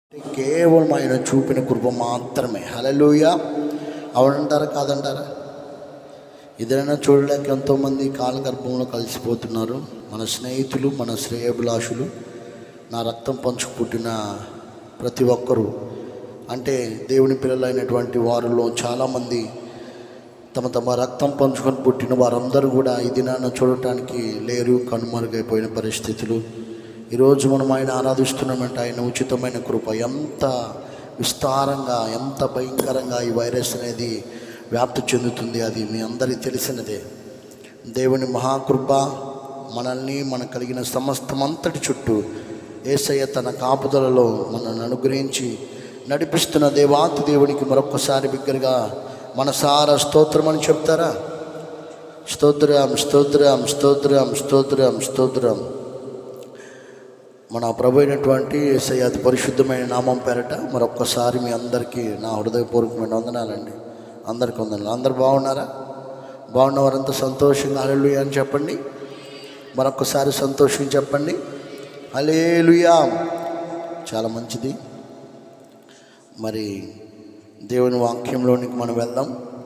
కేవలం ఆయన చూపిన కృప మాత్రమే హలలుయ అవునంటారా కాదంటారా ఇదైనా చూడలేక ఎంతోమంది కాలగర్భంలో కలిసిపోతున్నారు మన స్నేహితులు మన శ్రేయభిలాషులు నా రక్తం పంచుకు పుట్టిన ప్రతి ఒక్కరూ అంటే దేవుని పిల్లలైనటువంటి వారిలో చాలామంది తమ తమ రక్తం పంచుకొని పుట్టిన వారందరూ కూడా ఈ దినాన చూడటానికి లేరు కనుమరుగైపోయిన పరిస్థితులు ఈరోజు మనం ఆయన ఆరాధిస్తున్నామంటే ఆయన ఉచితమైన కృప ఎంత విస్తారంగా ఎంత భయంకరంగా ఈ వైరస్ అనేది వ్యాప్తి చెందుతుంది అది మీ అందరికీ తెలిసినదే దేవుని మహాకృప మనల్ని మన కలిగిన సమస్తమంతటి చుట్టూ ఏసయ్య తన కాపుదలలో మనల్ని అనుగ్రహించి నడిపిస్తున్న దేవాతి దేవునికి మరొక్కసారి బిగ్గరగా మనసారా స్తోత్రం అని చెప్తారా స్తోత్రం స్తోత్రం స్తోత్రం స్తోత్రం స్తోత్రం మన ప్రభు అయినటువంటి ఏసయ్య అతి పరిశుద్ధమైన నామం పేరట మరొక్కసారి మీ అందరికీ నా హృదయపూర్వకమైన వందనాలండి అందరికీ వందనాలు అందరు బాగున్నారా బాగున్న వారంతా సంతోషంగా హల్లెలూయా అని చెప్పండి మరొకసారి సంతోషం చెప్పండి హలేలుయా చాలా మంచిది మరి దేవుని వాక్యంలోనికి మనం వెళ్దాం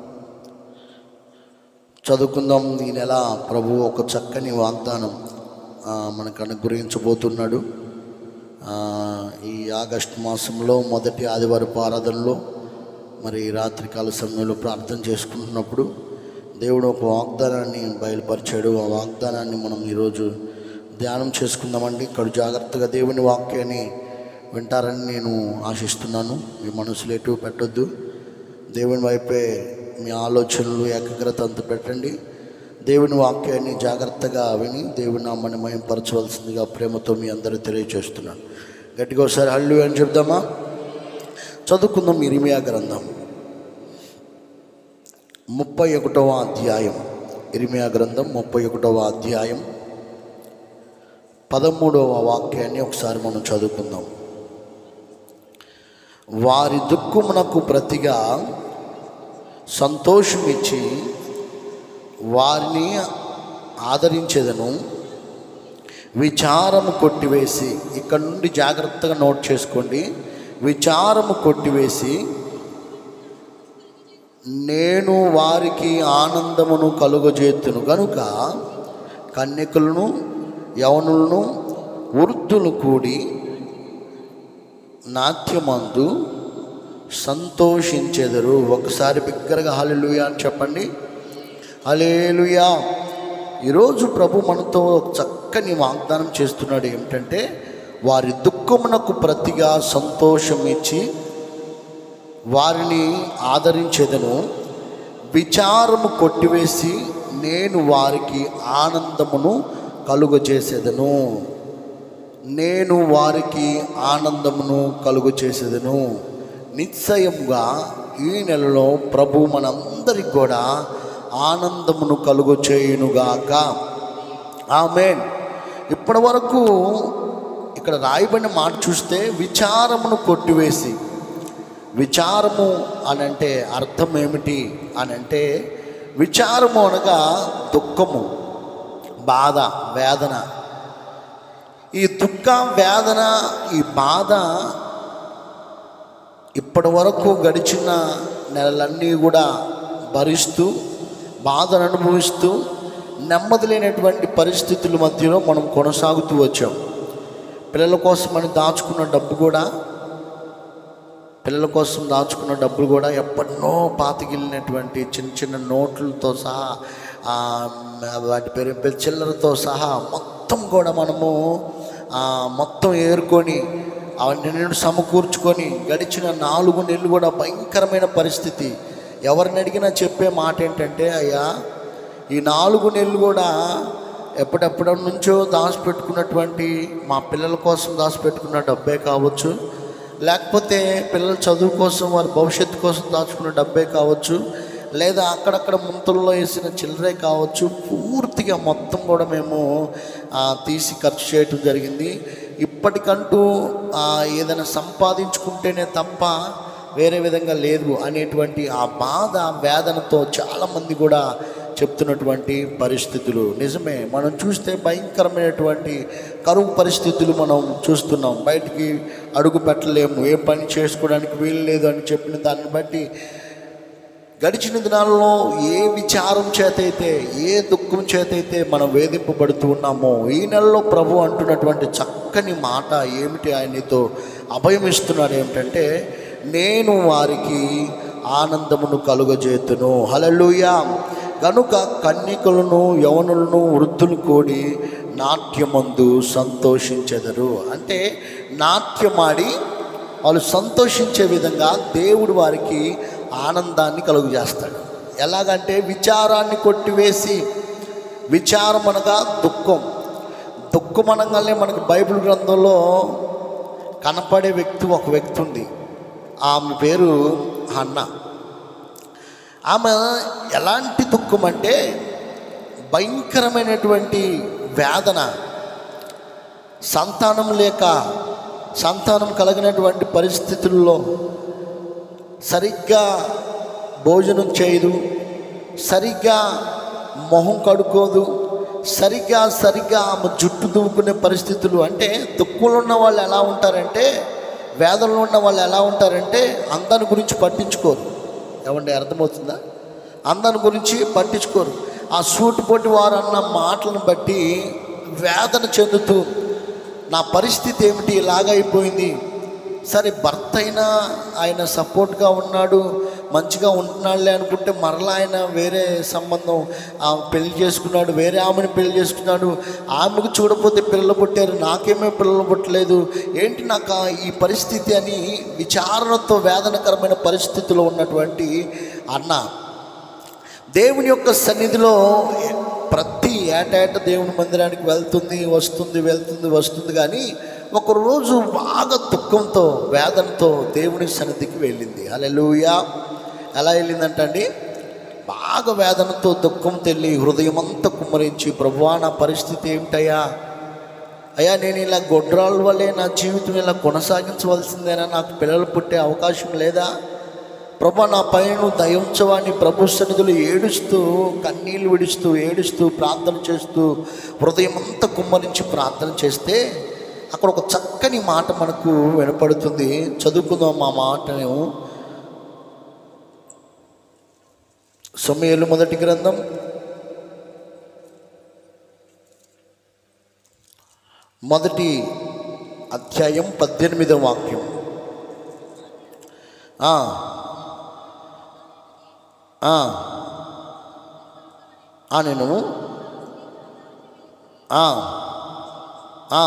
చదువుకుందాం ఈ నెల ప్రభు ఒక చక్కని వాగ్దానం ఆ, మనకు అనుగ్రహించబోతున్నాడు ఆ, ఈ ఆగస్టు మాసంలో మొదటి ఆదివారపు ఆరాధనలో మరి రాత్రికాల సమయంలో ప్రార్థన చేసుకుంటున్నప్పుడు దేవుడు ఒక వాగ్దానాన్ని బయలుపరిచాడు ఆ వాగ్దానాన్ని మనం ఈరోజు ధ్యానం చేసుకుందామండి ఇక్కడ జాగ్రత్తగా దేవుని వాక్యాన్ని వింటారని నేను ఆశిస్తున్నాను మీ మనసులో ఎటు పెట్టొద్దు దేవుని వైపే మీ ఆలోచనలు ఏకాగ్రత అంత పెట్టండి దేవుని వాక్యాన్ని జాగ్రత్తగా విని దేవుని నామని మయంపరచవలసిందిగా ప్రేమతో మీ అందరూ తెలియజేస్తున్నాను గట్టిగా ఒకసారి హల్లు అని చెప్దామా చదువుకుందాం ఇరిమియా గ్రంథం ముప్పై ఒకటవ అధ్యాయం ఇరిమియా గ్రంథం ముప్పై ఒకటవ అధ్యాయం పదమూడవ వాక్యాన్ని ఒకసారి మనం చదువుకుందాం వారి దుఃఖమునకు ప్రతిగా సంతోషమిచ్చి వారిని ఆదరించేదను విచారము కొట్టివేసి ఇక్కడ నుండి జాగ్రత్తగా నోట్ చేసుకోండి విచారము కొట్టివేసి నేను వారికి ఆనందమును కలుగజేతును గనుక కన్యకులను యవనులను వృద్ధులు కూడి నాట్యమందు సంతోషించెదరు ఒకసారి బిగ్గరగా హల్లెలూయా అని చెప్పండి హలేలుయా ఈరోజు ప్రభు మనతో ఒక చక్కని వాగ్దానం చేస్తున్నాడు ఏమిటంటే వారి దుఃఖమునకు ప్రతిగా సంతోషం ఇచ్చి వారిని ఆదరించేదను విచారము కొట్టివేసి నేను వారికి ఆనందమును కలుగజేసేదను నేను వారికి ఆనందమును కలుగు చేసేదను నిశ్చయముగా ఈ నెలలో ప్రభు మనందరికి కూడా ఆనందమును కలుగు చేయునుగాక ఆమెన్ ఇప్పటి వరకు ఇక్కడ రాయబడిన మాట చూస్తే విచారమును కొట్టివేసి విచారము అని అంటే అర్థం ఏమిటి అని అంటే విచారము అనగా దుఃఖము బాధ వేదన ఈ దుఃఖ వేదన ఈ బాధ ఇప్పటి వరకు గడిచిన నెలలన్నీ కూడా భరిస్తూ బాధను అనుభవిస్తూ నెమ్మది లేనటువంటి పరిస్థితుల మధ్యలో మనం కొనసాగుతూ వచ్చాం పిల్లల కోసం అని దాచుకున్న డబ్బు కూడా పిల్లల కోసం దాచుకున్న డబ్బులు కూడా ఎప్పటినో పాతికిలినటువంటి చిన్న చిన్న నోట్లతో సహా ఆ, వాటి పేరు ఏం పేరు చిల్లరతో సహా మొత్తం కూడా మనము ఆ, మొత్తం ఏరుకొని అవన్నీ సమకూర్చుకొని గడిచిన నాలుగు నెలలు కూడా భయంకరమైన పరిస్థితి ఎవరిని అడిగినా చెప్పే మాట ఏంటంటే అయ్యా ఈ నాలుగు నెలలు కూడా ఎప్పుడెప్పటి నుంచో దాచిపెట్టుకున్నటువంటి మా పిల్లల కోసం దాచిపెట్టుకున్న డబ్బే కావచ్చు లేకపోతే పిల్లల చదువు కోసం వారి భవిష్యత్తు కోసం దాచుకున్న డబ్బే కావచ్చు లేదా అక్కడక్కడ ముంతల్లో వేసిన చిల్లరే కావచ్చు పూర్తిగా మొత్తం కూడా మేము ఆ, తీసి ఖర్చు చేయటం జరిగింది ఇప్పటికంటూ ఆ, ఏదైనా సంపాదించుకుంటేనే తప్ప వేరే విధంగా లేదు అనేటువంటి ఆ బాధ వేదనతో చాలామంది కూడా చెప్తున్నటువంటి పరిస్థితులు నిజమే మనం చూస్తే భయంకరమైనటువంటి కరువు పరిస్థితులు మనం చూస్తున్నాం బయటికి అడుగు పెట్టలేము ఏ పని చేసుకోవడానికి వీలు లేదు అని చెప్పిన దాన్ని బట్టి గడిచిన దినాల్లో ఏ విచారం చేతైతే ఏ దుఃఖం చేతైతే మనం వేధింపబడుతూ ఉన్నామో ఈ నెలలో ప్రభు అంటున్నటువంటి చక్కని మాట ఏమిటి ఆయనతో అభయం ఇస్తున్నాడు ఏమిటంటే నేను వారికి ఆనందమును కలుగజేతును హలలుయా గనుక కన్యకులను యవనులను వృద్ధులు కూడి నాట్యమందు సంతోషించెదరు అంటే నాట్యమాడి వాళ్ళు సంతోషించే విధంగా దేవుడు వారికి ఆనందాన్ని కలుగు చేస్తాడు ఎలాగంటే విచారాన్ని కొట్టివేసి విచారం అనగా దుఃఖం దుఃఖం అనగానే మనకి బైబిల్ గ్రంథంలో కనపడే వ్యక్తి ఒక వ్యక్తి ఉంది ఆమె పేరు హన్న ఆమె ఎలాంటి దుఃఖం అంటే భయంకరమైనటువంటి వేదన సంతానం లేక సంతానం కలిగినటువంటి పరిస్థితుల్లో సరిగ్గా భోజనం చేయదు సరిగ్గా మొహం కడుక్కోదు సరిగ్గా సరిగ్గా ఆమె జుట్టు దువ్వుకునే పరిస్థితులు అంటే దుఃఖంలో ఉన్న వాళ్ళు ఎలా ఉంటారంటే వేదనలో ఉన్న వాళ్ళు ఎలా ఉంటారంటే అందాన్ని గురించి పట్టించుకోరు ఏమంటే అర్థమవుతుందా అందాన్ని గురించి పట్టించుకోరు ఆ సూటిపోటి వారు అన్న మాటలను బట్టి వేదన చెందుతూ నా పరిస్థితి ఏమిటి ఇలాగైపోయింది సరే భర్త అయినా ఆయన సపోర్ట్గా ఉన్నాడు మంచిగా ఉంటున్నాడులే అనుకుంటే మరలా ఆయన వేరే సంబంధం ఆమె పెళ్లి చేసుకున్నాడు వేరే ఆమెను పెళ్లి చేసుకున్నాడు ఆమెకు చూడపోతే పిల్లలు పుట్టారు నాకేమీ పిల్లలు పుట్టలేదు ఏంటి నాకు ఆ ఈ పరిస్థితి అని విచారణతో వేదనకరమైన పరిస్థితిలో ఉన్నటువంటి అన్న దేవుని యొక్క సన్నిధిలో ప్రతి ఏటేట దేవుని మందిరానికి వెళ్తుంది వస్తుంది వెళ్తుంది వస్తుంది కానీ ఒకరోజు బాగా దుఃఖంతో వేదనతో దేవుని సన్నిధికి వెళ్ళింది అలెలుయా ఎలా వెళ్ళిందంటండి బాగా వేదనతో దుఃఖంతో వెళ్ళి హృదయం అంతా కుమ్మరించి ప్రభువా నా పరిస్థితి ఏమిటయ్యా అయ్యా నేను ఇలా గొడ్రాళ్ళ వల్లే నా జీవితం ఇలా కొనసాగించవలసిందేనా నాకు పిల్లలు పుట్టే అవకాశం లేదా ప్రభా నా పైన దయించవాన్ని ప్రభు సన్నిధులు ఏడుస్తూ కన్నీళ్ళు విడుస్తూ ఏడుస్తూ ప్రార్థన చేస్తూ హృదయం అంతా కుమ్మరించి ప్రార్థన చేస్తే అక్కడ ఒక చక్కని మాట మనకు వినపడుతుంది చదువుకుందాం ఆ మాటను సమయలు మొదటి గ్రంథం మొదటి అధ్యాయం పద్దెనిమిదవ వాక్యం ఆ, ఆ, ఆ, నేను ఆ, ఆ,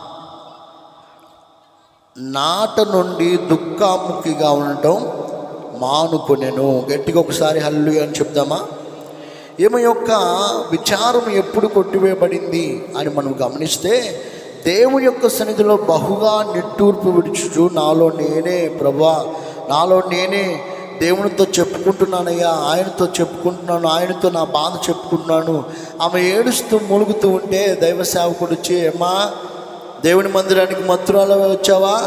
నాట నుండి దుఃఖాముఖిగా ఉండటం మానుకొనెను గట్టిగా ఒకసారి హల్లు అని చెప్దామా ఈమె యొక్క విచారం ఎప్పుడు కొట్టివేయబడింది అని మనం గమనిస్తే దేవుని యొక్క సన్నిధిలో బహుగా నిట్టూర్పు విడుచుచు నాలో నేనే ప్రభా నాలో నేనే దేవునితో చెప్పుకుంటున్నానయ్యా ఆయనతో చెప్పుకుంటున్నాను ఆయనతో నా బాధ చెప్పుకుంటున్నాను ఆమె ఏడుస్తూ మూలుగుతూ ఉంటే దైవ సేవకుడు వచ్చి అమ్మా దేవుని మందిరానికి మత్తురాలో వచ్చావా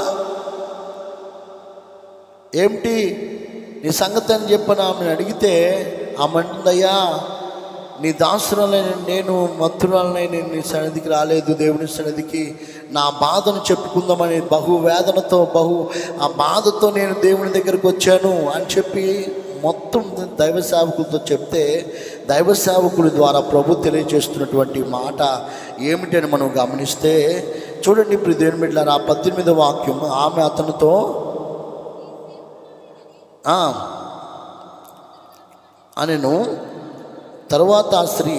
ఏమిటి నీ సంగతి అని చెప్పని ఆమెను అడిగితే ఆమె అంటుందయ్యా నీ దాసురాలైన నేను మత్తురాలనైన నీ సన్నిధికి రాలేదు దేవుని సన్నిధికి నా బాధను చెప్పుకుందామని బహు వేదనతో బహు ఆ బాధతో నేను దేవుని దగ్గరికి వచ్చాను అని చెప్పి మొత్తం దైవ సేవకులతో చెప్తే దైవ సేవకుల ద్వారా ప్రభు తెలియజేస్తున్నటువంటి మాట ఏమిటని మనం గమనిస్తే చూడండి ఇప్పుడు దేవుని బిడ్డలారా ఆ పద్దెనిమిదో వాక్యం ఆమె అతనితో ఆ, అనెను తర్వాత ఆ స్త్రీ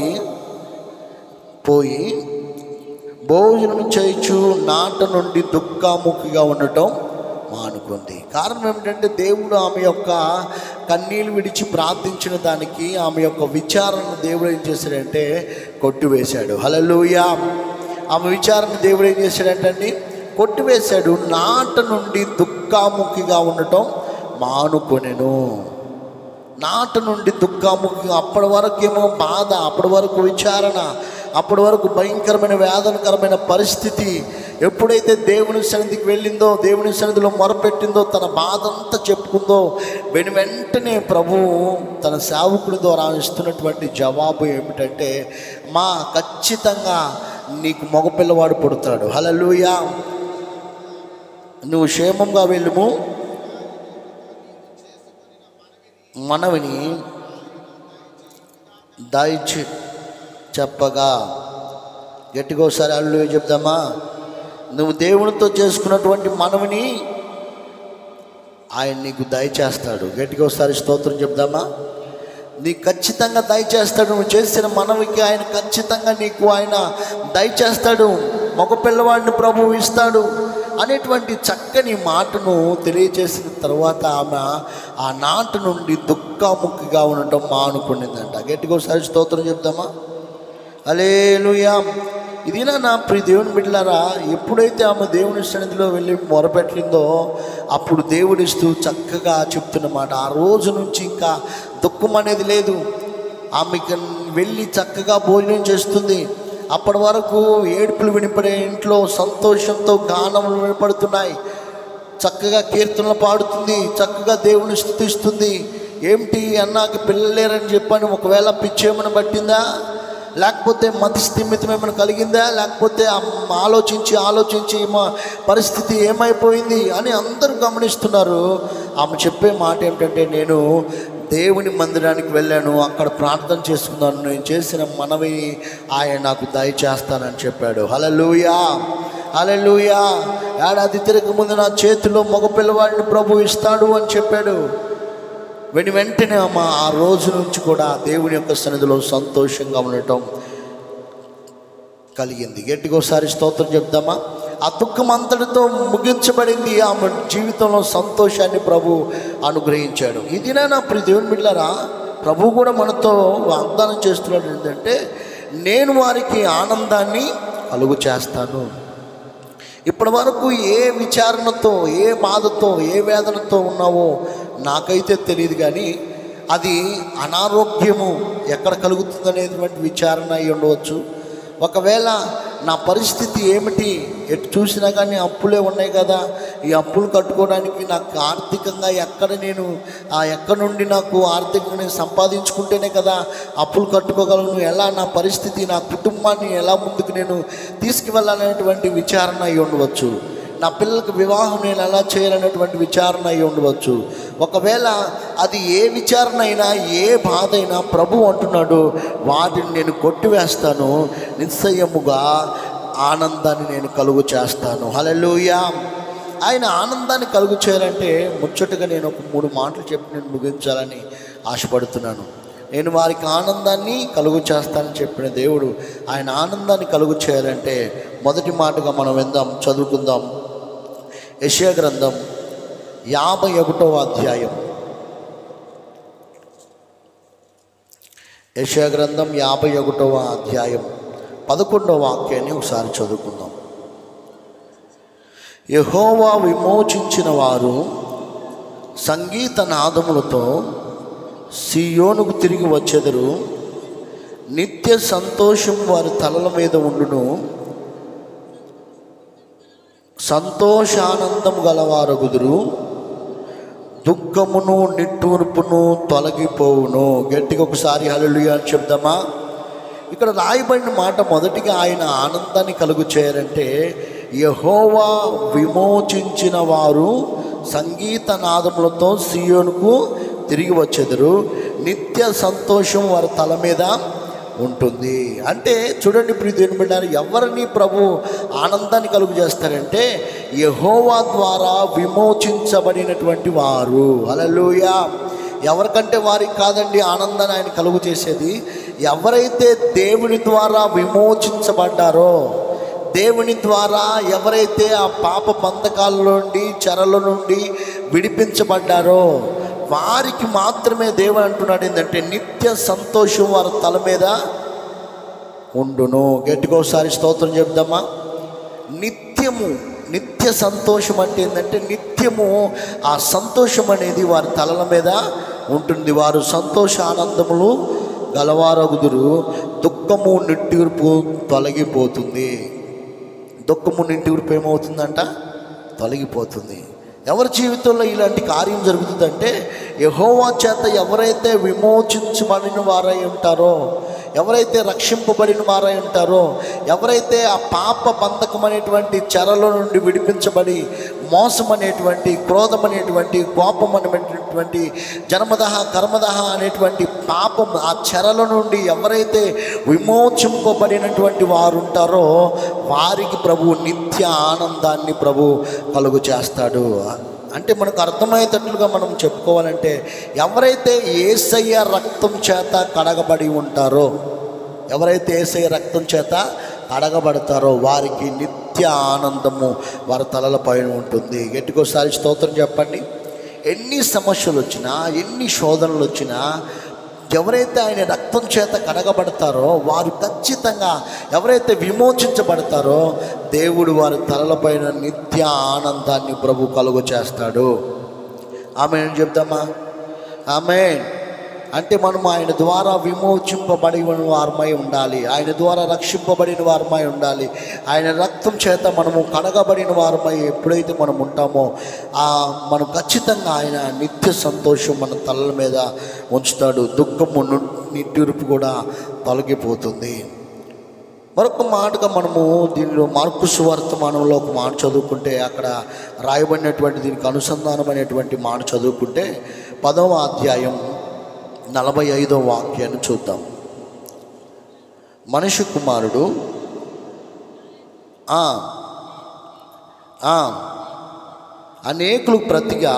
పోయి భోజనం చేయించు నాట నుండి దుఃఖాముఖిగా ఉండటం మానుకుంది కారణం ఏమిటంటే దేవుడు ఆమె యొక్క కన్నీళ్ళు విడిచి ప్రార్థించిన దానికి ఆమె యొక్క విచారణ దేవుడు ఏం చేశాడంటే కొట్టివేశాడు హలలుయా ఆమె విచారణ దేవుడు ఏం చేశాడంటే కొట్టివేశాడు నాట నుండి దుఃఖాముఖిగా ఉండటం మానుకొనెను నాట నుండి దుఃఖాముఖిగా అప్పటి వరకు ఏమో బాధ అప్పటి వరకు విచారణ అప్పటి వరకు భయంకరమైన వేదనకరమైన పరిస్థితి ఎప్పుడైతే దేవుని సన్నిధికి వెళ్ళిందో దేవుని సన్నిధిలో మొరపెట్టిందో తన బాధ అంతా చెప్పుకుందో వెను వెంటనే ప్రభువు తన సేవకుడి ద్వారా ఇస్తున్నటువంటి జవాబు ఏమిటంటే మా ఖచ్చితంగా నీకు మగపిల్లవాడు పుడతాడు హలలుయా నువ్వు క్షేమంగా వెళ్ళుము మనవిని దాయిచి చెప్పగా గట్టిగా ఒకసారి అల్లు చెప్దామా నువ్వు దేవునితో చేసుకున్నటువంటి మనవిని ఆయన నీకు దయచేస్తాడు గట్టిగా ఒకసారి స్తోత్రం చెప్దామా నీకు ఖచ్చితంగా దయచేస్తాడు నువ్వు చేసిన మనవికి ఆయన ఖచ్చితంగా నీకు ఆయన దయచేస్తాడు మగ పిల్లవాడిని ప్రభువు ఇస్తాడు అనేటువంటి చక్కని మాటను తెలియజేసిన తర్వాత ఆమె ఆ నాటు నుండి దుఃఖముఖిగా ఉండటం మానుకునిందంట గట్టిగా ఒకసారి స్తోత్రం చెప్దామా అలేలుయా ఇదినా నా ప్రియ దేవుని బిడ్డలారా ఎప్పుడైతే ఆమె దేవుని సన్నిధిలో వెళ్ళి మొరపెట్టిందో అప్పుడు దేవుడిస్తూ చక్కగా చెప్తున్నమాట ఆ రోజు నుంచి ఇంకా దుఃఖం అనేది లేదు ఆమెకి వెళ్ళి చక్కగా భోజనం చేస్తుంది అప్పటి వరకు ఏడుపులు వినపడే ఇంట్లో సంతోషంతో గానములు వినపడుతున్నాయి చక్కగా కీర్తనలు పాడుతుంది చక్కగా దేవుని స్థుతిస్తుంది ఏమిటి అన్నాక పిల్లలు లేరని చెప్పని ఒకవేళ పిచ్చేమని పట్టిందా లేకపోతే మతి స్థిమితం ఏమైనా కలిగిందా లేకపోతే అమ్- ఆలోచించి ఆలోచించి మా పరిస్థితి ఏమైపోయింది అని అందరూ గమనిస్తున్నారు ఆమె చెప్పే మాట ఏమిటంటే నేను దేవుని మందిరానికి వెళ్ళాను అక్కడ ప్రార్థన చేసుకున్నాను నేను చేసిన మనవి ఆయన నాకు దయచేస్తానని చెప్పాడు హలలుయా హలలుయా ఏడాది తిరగ ముందు నా చేతిలో మగపిల్లవాడిని ప్రభు ఇస్తాడు అని చెప్పాడు వెను వెంటనే అమ్మ ఆ రోజు నుంచి కూడా దేవుని యొక్క సన్నిధిలో సంతోషంగా ఉండటం కలిగింది గట్టిగా ఒకసారి స్తోత్రం చెప్దామా ఆ దుఃఖం అంతటితో ముగించబడింది ఆమె జీవితంలో సంతోషాన్ని ప్రభు అనుగ్రహించాడు ఇది నా ప్రియ దేవుని బిడ్డలారా ప్రభు కూడా మనతో వాగ్దానం చేస్తున్నాడు ఏంటంటే నేను వారికి ఆనందాన్ని కలుగు చేస్తాను ఇప్పటి వరకు ఏ విచారణతో ఏ బాధతో ఏ వేదనతో ఉన్నావో నాకైతే తెలియదు కానీ అది అనారోగ్యము ఎక్కడ కలుగుతుందనేటువంటి విచారణ అయి ఉండవచ్చు ఒకవేళ నా పరిస్థితి ఏమిటి ఎటు చూసినా కానీ అప్పులే ఉన్నాయి కదా ఈ అప్పులు కట్టుకోవడానికి నాకు ఆర్థికంగా ఎక్కడ నేను ఆ ఎక్కడ నుండి నాకు ఆర్థికంగా నేను సంపాదించుకుంటేనే కదా అప్పులు కట్టుకోగలను ఎలా నా పరిస్థితి నా కుటుంబాన్ని ఎలా ముందుకు నేను తీసుకువెళ్ళాలనేటువంటి విచారణ అయి ఉండవచ్చు నా పిల్లలకు వివాహం నేను ఎలా చేయాలనేటువంటి విచారణ అయి ఉండవచ్చు ఒకవేళ అది ఏ విచారణ అయినా ఏ బాధ అయినా ప్రభు అంటున్నాడు వాటిని నేను కొట్టివేస్తాను నిశ్చయముగా ఆనందాన్ని నేను కలుగు చేస్తాను హల్లెలూయా ఆయన ఆనందాన్ని కలుగు చేయాలంటే ముచ్చటగా నేను ఒక మూడు మాటలు చెప్పి నేను ముగించాలని ఆశపడుతున్నాను నేను వారికి ఆనందాన్ని కలుగు చేస్తానని చెప్పిన దేవుడు ఆయన ఆనందాన్ని కలుగు చేయాలంటే మొదటి మాటగా మనం విందాం చదువుకుందాం యెషయా గ్రంథం యాభై ఒకటవ అధ్యాయం యెషయా గ్రంథం యాభై ఒకటవ అధ్యాయం పదకొండవ వాక్యాన్ని ఒకసారి చదువుకుందాం యహోవా విమోచించిన వారు సంగీత నాదములతో సియోనుకు తిరిగి వచ్చెదరు నిత్య సంతోషం వారి తలల మీద ఉండును సంతోషానందము గలవారగుదురు దుఃఖమును నిట్టూర్పును తొలగిపోవును గట్టిగా ఒకసారి హల్లెలూయా అని చెప్దామా ఇక్కడ రాయబడిన మాట మొదటిగా ఆయన ఆనందాన్ని కలుగు చేయాలంటే యహోవా విమోచించిన వారు సంగీత నాదములతో సియోనుకు తిరిగి వచ్చెదరు నిత్య సంతోషం వారి తల మీద ఉంటుంది అంటే చూడండి ప్రీతి బిడ్డారు ఎవరిని ప్రభు ఆనందాన్ని కలుగు చేస్తారంటే యహోవా ద్వారా విమోచించబడినటువంటి వారు అలలుయా ఎవరికంటే వారికి కాదండి ఆనందాన్ని ఆయన కలుగు చేసేది ఎవరైతే దేవుని ద్వారా విమోచించబడ్డారో దేవుని ద్వారా ఎవరైతే ఆ పాప బంధకాల నుండి చెరల నుండి విడిపించబడ్డారో వారికి మాత్రమే దేవుడు అంటున్నాడు ఏంటంటే నిత్య సంతోషం వారి తల మీద ఉండును గట్టిగా ఒకసారి స్తోత్రం చెప్దామా నిత్యము నిత్య సంతోషం అంటే ఏంటంటే నిత్యము ఆ సంతోషం అనేది వారి తలల మీద ఉంటుంది వారు సంతోష ఆనందములు గలవారగుదురు దుఃఖ దుఃఖము నిట్టూర్పు తొలగిపోతుంది దుఃఖము నిట్టూర్పు ఏమవుతుందంట తొలగిపోతుంది ఎవరి జీవితంలో ఇలాంటి కార్యం జరుగుతుందంటే యహోవా చేత ఎవరైతే విమోచించబడిన వారై ఉంటారో ఎవరైతే రక్షింపబడిన వారై ఉంటారో ఎవరైతే ఆ పాప బంధకం అనేటువంటి చెరల నుండి విడిపించబడి మోసం అనేటువంటి క్రోధం అనేటువంటి కోపం అనేటువంటి జన్మదహ కర్మదహ అనేటువంటి పాపం ఆ చెరల నుండి ఎవరైతే విమోచింపబడినటువంటి వారు ఉంటారో వారికి ప్రభు నిత్య ఆనందాన్ని ప్రభు కలుగు చేస్తాడు అంటే మనకు అర్థమయ్యేటట్లుగా మనం చెప్పుకోవాలంటే ఎవరైతే ఏసయ్య రక్తం చేత కడగబడి ఉంటారో ఎవరైతే ఏసయ్య రక్తం చేత కడగబడతారో వారికి నిత్య ఆనందము వారి తలల పైన ఉంటుంది గట్టికోసారి స్తోత్రం చెప్పండి ఎన్ని సమస్యలు వచ్చినా ఎన్ని శోధనలు వచ్చినా ఎవరైతే ఆయన రక్తం చేత కడగబడతారో వారు ఖచ్చితంగా ఎవరైతే విమోచించబడతారో దేవుడు వారి తలలపైన నిత్య ఆనందాన్ని ప్రభు కలుగు చేస్తాడు ఆమె ఏం చెప్తామా ఆమె అంటే మనం ఆయన ద్వారా విమోచింపబడిన వారమై ఉండాలి ఆయన ద్వారా రక్షింపబడిన వారమై ఉండాలి ఆయన రక్తం చేత మనము కడగబడిన వారమై ఎప్పుడైతే మనం ఉంటామో ఆ మనం ఖచ్చితంగా ఆయన నిత్య సంతోషం మన తలల మీద ఉంచుతాడు దుఃఖము ను- నిట్టూర్పు కూడా తొలగిపోతుంది మరొక మాటగా మనము దీనిలో మార్పు సువార్తమానంలో ఒక మాట చదువుకుంటే అక్కడ రాయబడినటువంటి దీనికి అనుసంధానమైనటువంటి మాట చదువుకుంటే పదవ అధ్యాయం నలభై ఐదో వాక్యాన్ని చూద్దాం మనిషి కుమారుడు ఆ, ఆ, అనేకులు ప్రతిగా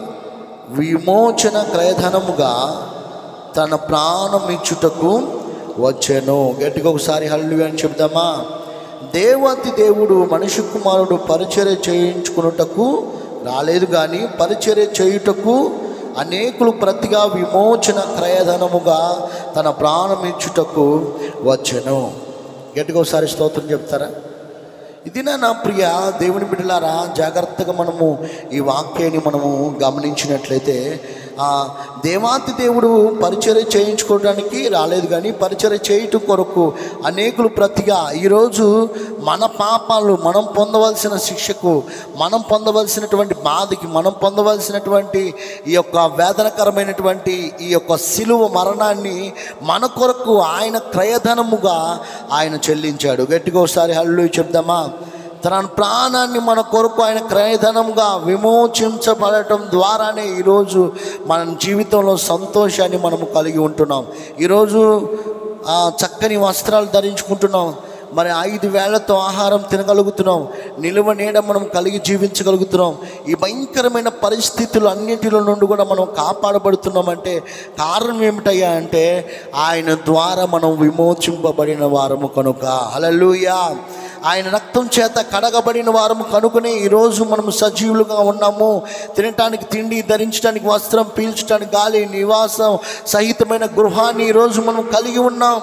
విమోచన క్రయధనముగా తన ప్రాణం ఇచ్చుటకు వచ్చాను గట్టిగా ఒకసారి హల్లు అని చెప్దామా దేవతి దేవుడు మనిషి కుమారుడు పరిచర్య చేయించుకున్నటకు రాలేదు కానీ పరిచర్య చేయుటకు అనేకులు ప్రతిగా విమోచన క్రయధనముగా తన ప్రాణం ఇచ్చుటకు వచ్చాను గట్టిగా ఒకసారి స్తోత్రం చెప్తారా ఇది నా ప్రియ దేవుని బిడ్డలారా జాగ్రత్తగా మనము ఈ వాక్యాన్ని మనము గమనించినట్లయితే ఆ దేవాతి దేవుడు పరిచర్య చేయించుకోవడానికి రాలేదు కానీ పరిచర్య చేయటం కొరకు అనేకులు ప్రతిగా ఈరోజు మన పాపాలు మనం పొందవలసిన శిక్షకు మనం పొందవలసినటువంటి బాధకి మనం పొందవలసినటువంటి ఈ యొక్క వేదనకరమైనటువంటి ఈ యొక్క సిలువ మరణాన్ని మన కొరకు ఆయన క్రయధనముగా ఆయన చెల్లించాడు గట్టిగా ఒకసారి హల్లు చెప్దామా తన ప్రాణాన్ని మన కొరకు ఆయన క్రయధనంగా విమోచించబడటం ద్వారానే ఈరోజు మన జీవితంలో సంతోషాన్ని మనము కలిగి ఉంటున్నాం ఈరోజు ఆ, చక్కని వస్త్రాలు ధరించుకుంటున్నాం మరి ఐదు వేళ్లతో ఆహారం తినగలుగుతున్నాం నిలువ నీడ మనం కలిగి జీవించగలుగుతున్నాం ఈ భయంకరమైన పరిస్థితులు అన్నింటిలో నుండి కూడా మనం కాపాడబడుతున్నామంటే కారణం ఏమిటయ్యా అంటే ఆయన ద్వారా మనం విమోచింపబడిన వారము కనుక హల్లెలూయా ఆయన రక్తం చేత కడగబడిన వారము కనుకనే ఈరోజు మనము సజీవులుగా ఉన్నాము తినటానికి తిండి ధరించడానికి వస్త్రం పీల్చడానికి గాలి నివాసం సహితమైన గృహాన్ని ఈరోజు మనం కలిగి ఉన్నాం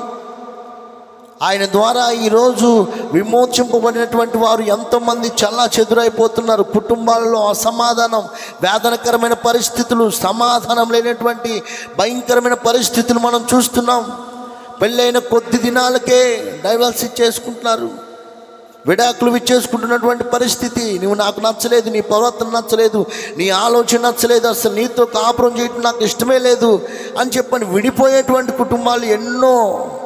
ఆయన ద్వారా ఈరోజు విమోచింపబడినటువంటి వారు ఎంతోమంది చల్లా చెదురైపోతున్నారు కుటుంబాలలో అసమాధానం వేదనకరమైన పరిస్థితులు సమాధానం లేనటువంటి భయంకరమైన పరిస్థితులు మనం చూస్తున్నాం పెళ్ళైన కొద్ది దినాలకే డైవర్స్ చేసుకుంటున్నారు విడాకులు ఇచ్చేసుకుంటున్నటువంటి పరిస్థితి నువ్వు నాకు నచ్చలేదు నీ ప్రవర్తన నచ్చలేదు నీ ఆలోచన నచ్చలేదు అసలు నీతో కాపురం చేయటం నాకు ఇష్టమే లేదు అని చెప్పని విడిపోయేటువంటి కుటుంబాలు ఎన్నో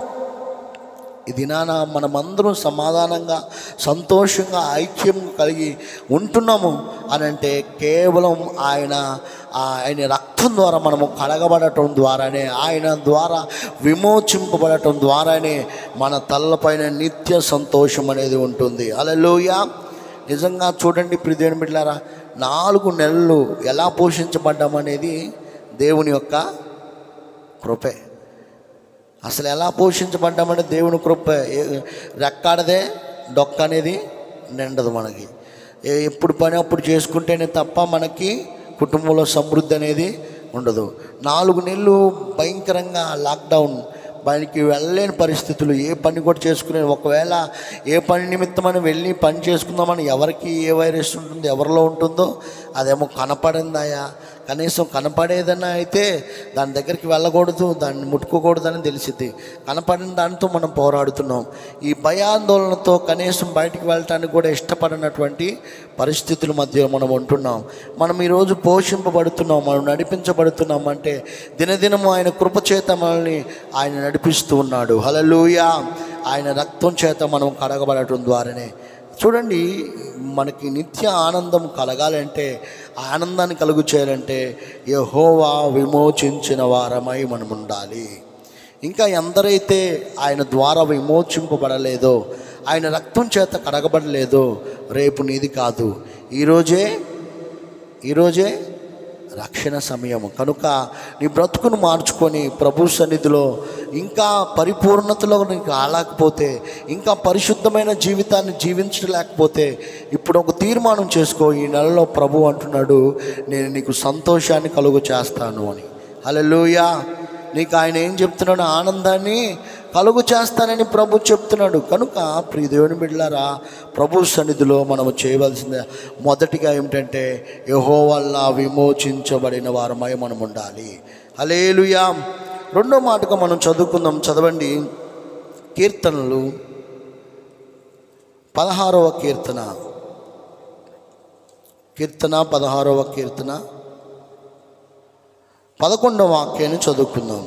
ఈ దినాన మనమందరం సమాధానంగా సంతోషంగా ఐక్యం కలిగి ఉంటున్నాము అని అంటే కేవలం ఆయన ఆ ఆయన రక్తం ద్వారా మనము కడగబడటం ద్వారానే ఆయన ద్వారా విమోచింపబడటం ద్వారానే మన తలపైన నిత్య సంతోషం అనేది ఉంటుంది అలలోయ నిజంగా చూడండి ప్రిదేని బిడ్డారా నాలుగు నెలలు ఎలా పోషించబడ్డామనేది దేవుని యొక్క కృపే అసలు ఎలా పోషించబడ్డామంటే దేవుని కృప ఏ- రెక్కాడదే డొక్క అనేది నిండదు మనకి ఏ- ఎప్పుడు పని అప్పుడు చేసుకుంటేనే తప్ప మనకి కుటుంబంలో సమృద్ధి అనేది ఉండదు నాలుగు నెలలు భయంకరంగా లాక్డౌన్ పనికి వెళ్ళలేని పరిస్థితులు ఏ పని కూడా చేసుకునే ఒకవేళ ఏ పని నిమిత్తమని వెళ్ళి పని చేసుకుందామని ఎవరికి ఏ వైరస్ ఉంటుందో ఎవరిలో ఉంటుందో అదేమో కనపడిందాయా కనీసం కనపడేదన్నా అయితే దాని దగ్గరికి వెళ్ళకూడదు దాన్ని ముట్టుకోకూడదని తెలిసింది కనపడిన దానితో మనం పోరాడుతున్నాం ఈ భయాందోళనతో కనీసం బయటికి వెళ్ళటానికి కూడా ఇష్టపడినటువంటి పరిస్థితుల మధ్య మనం ఉంటున్నాం మనం ఈరోజు పోషింపబడుతున్నాం మనం నడిపించబడుతున్నాం అంటే దినదినము ఆయన కృపచేత మనల్ని ఆయన నడిపిస్తూ ఉన్నాడు హలలుయా ఆయన రక్తం చేత మనం కడగబడటం ద్వారానే చూడండి మనకి నిత్య ఆనందం కలగాలంటే ఆనందాన్ని కలుగు చేయాలంటే యహోవా విమోచించిన వారమై మనం ఉండాలి ఇంకా ఎందరైతే ఆయన ద్వారా విమోచింపబడలేదో ఆయన రక్తం చేత కడగబడలేదో రేపు నీది కాదు ఈరోజే ఈరోజే రక్షణ సమయం కనుక నీ బ్రతుకును మార్చుకొని ప్రభు సన్నిధిలో ఇంకా పరిపూర్ణతలో నీకు ఆలకపోతే ఇంకా పరిశుద్ధమైన జీవితాన్ని జీవించలేకపోతే ఇప్పుడు ఒక తీర్మానం చేసుకో ఈ నెలలో ప్రభు అంటున్నాడు నేను నీకు సంతోషాన్ని కలుగు చేస్తాను అని హల్లెలూయా నీకు ఆయన ఏం చెప్తున్నాడు ఆనందాన్ని కలుగు చేస్తానని ప్రభు చెప్తున్నాడు కనుక ప్రియ దేవుని బిడ్డలారా ప్రభు సన్నిధిలో మనము చేయవలసింది మొదటిగా ఏమిటంటే యహో వల్ల విమోచించబడిన వారమై మనం ఉండాలి హలేలుయా రెండో మాటగా మనం చదువుకుందాం చదవండి కీర్తనలు పదహారవ కీర్తన కీర్తన పదహారవ కీర్తన పదకొండవ వాక్యాన్ని చదువుకుందాం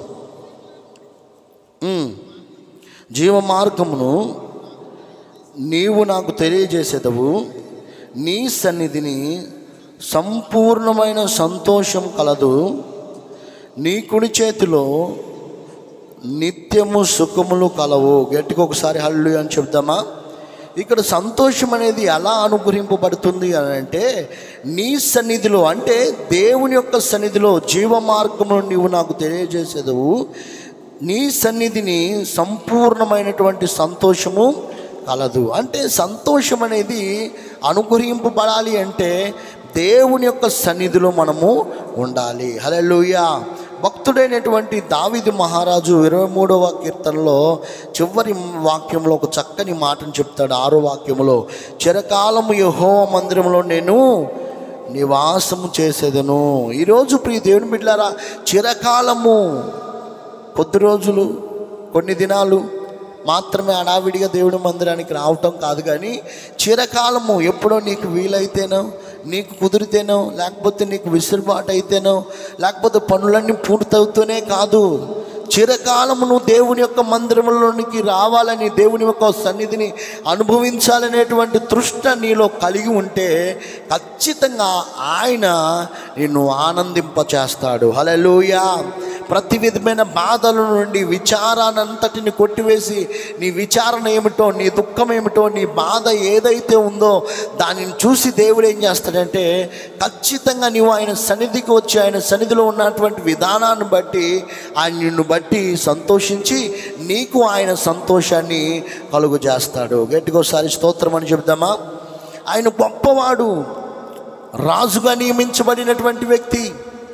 ఉమ్. జీవ మార్గమును నీవు నాకు తెలియజేసేదవు నీ సన్నిధిని సంపూర్ణమైన సంతోషం కలదు నీ కుడి చేతిలో నిత్యము సుఖములు కలవు గట్టిగా ఒకసారి హల్లు అని చెప్దామా ఇక్కడ సంతోషం అనేది ఎలా అనుగ్రహింపబడుతుంది అని అంటే నీ సన్నిధిలో అంటే దేవుని యొక్క సన్నిధిలో జీవ మార్గమును నీవు నాకు తెలియజేసేదవు నీ సన్నిధిని సంపూర్ణమైనటువంటి సంతోషము కలదు అంటే సంతోషం అనేది అనుగ్రహింపబడాలి అంటే దేవుని యొక్క సన్నిధిలో మనము ఉండాలి హల్లెలూయా భక్తుడైనటువంటి దావిది మహారాజు ఇరవై మూడవ కీర్తనలో చివరి వాక్యంలో ఒక చక్కని మాటను చెప్తాడు ఆరో వాక్యములో చిరకాలము యహో మందిరంలో నేను నివాసము చేసేదను ఈరోజు ప్రియ దేవుని బిడ్డారా చిరకాలము కొద్ది రోజులు కొన్ని దినాలు మాత్రమే హడావిడిగా దేవుడి మందిరానికి రావటం కాదు కానీ చిరకాలము ఎప్పుడో నీకు వీలైతేనో నీకు కుదిరితేనో లేకపోతే నీకు విసురుబాటు అయితేనో లేకపోతే పనులన్నీ పూర్తవుతూనే కాదు చిరకాలము నువ్వు దేవుని యొక్క మందిరంలోనికి రావాలని దేవుని యొక్క సన్నిధిని అనుభవించాలనేటువంటి తృష్ట నీలో కలిగి ఉంటే ఖచ్చితంగా ఆయన నిన్ను ఆనందింపచేస్తాడు హల్లెలూయా ప్రతి విధమైన బాధల నుండి విచారానంతటిని కొట్టివేసి నీ విచారణ ఏమిటో నీ దుఃఖం ఏమిటో నీ బాధ ఏదైతే ఉందో దానిని చూసి దేవుడు ఏం చేస్తాడంటే ఖచ్చితంగా నీవు ఆయన సన్నిధికి వచ్చి ఆయన సన్నిధిలో ఉన్నటువంటి విధానాన్ని బట్టి ఆయన నిన్ను బట్టి సంతోషించి నీకు ఆయన సంతోషాన్ని కలుగు చేస్తాడు గట్టిగా ఒకసారి స్తోత్రం అని చెప్దామా ఆయన గొప్పవాడు రాజుగా నియమించబడినటువంటి వ్యక్తి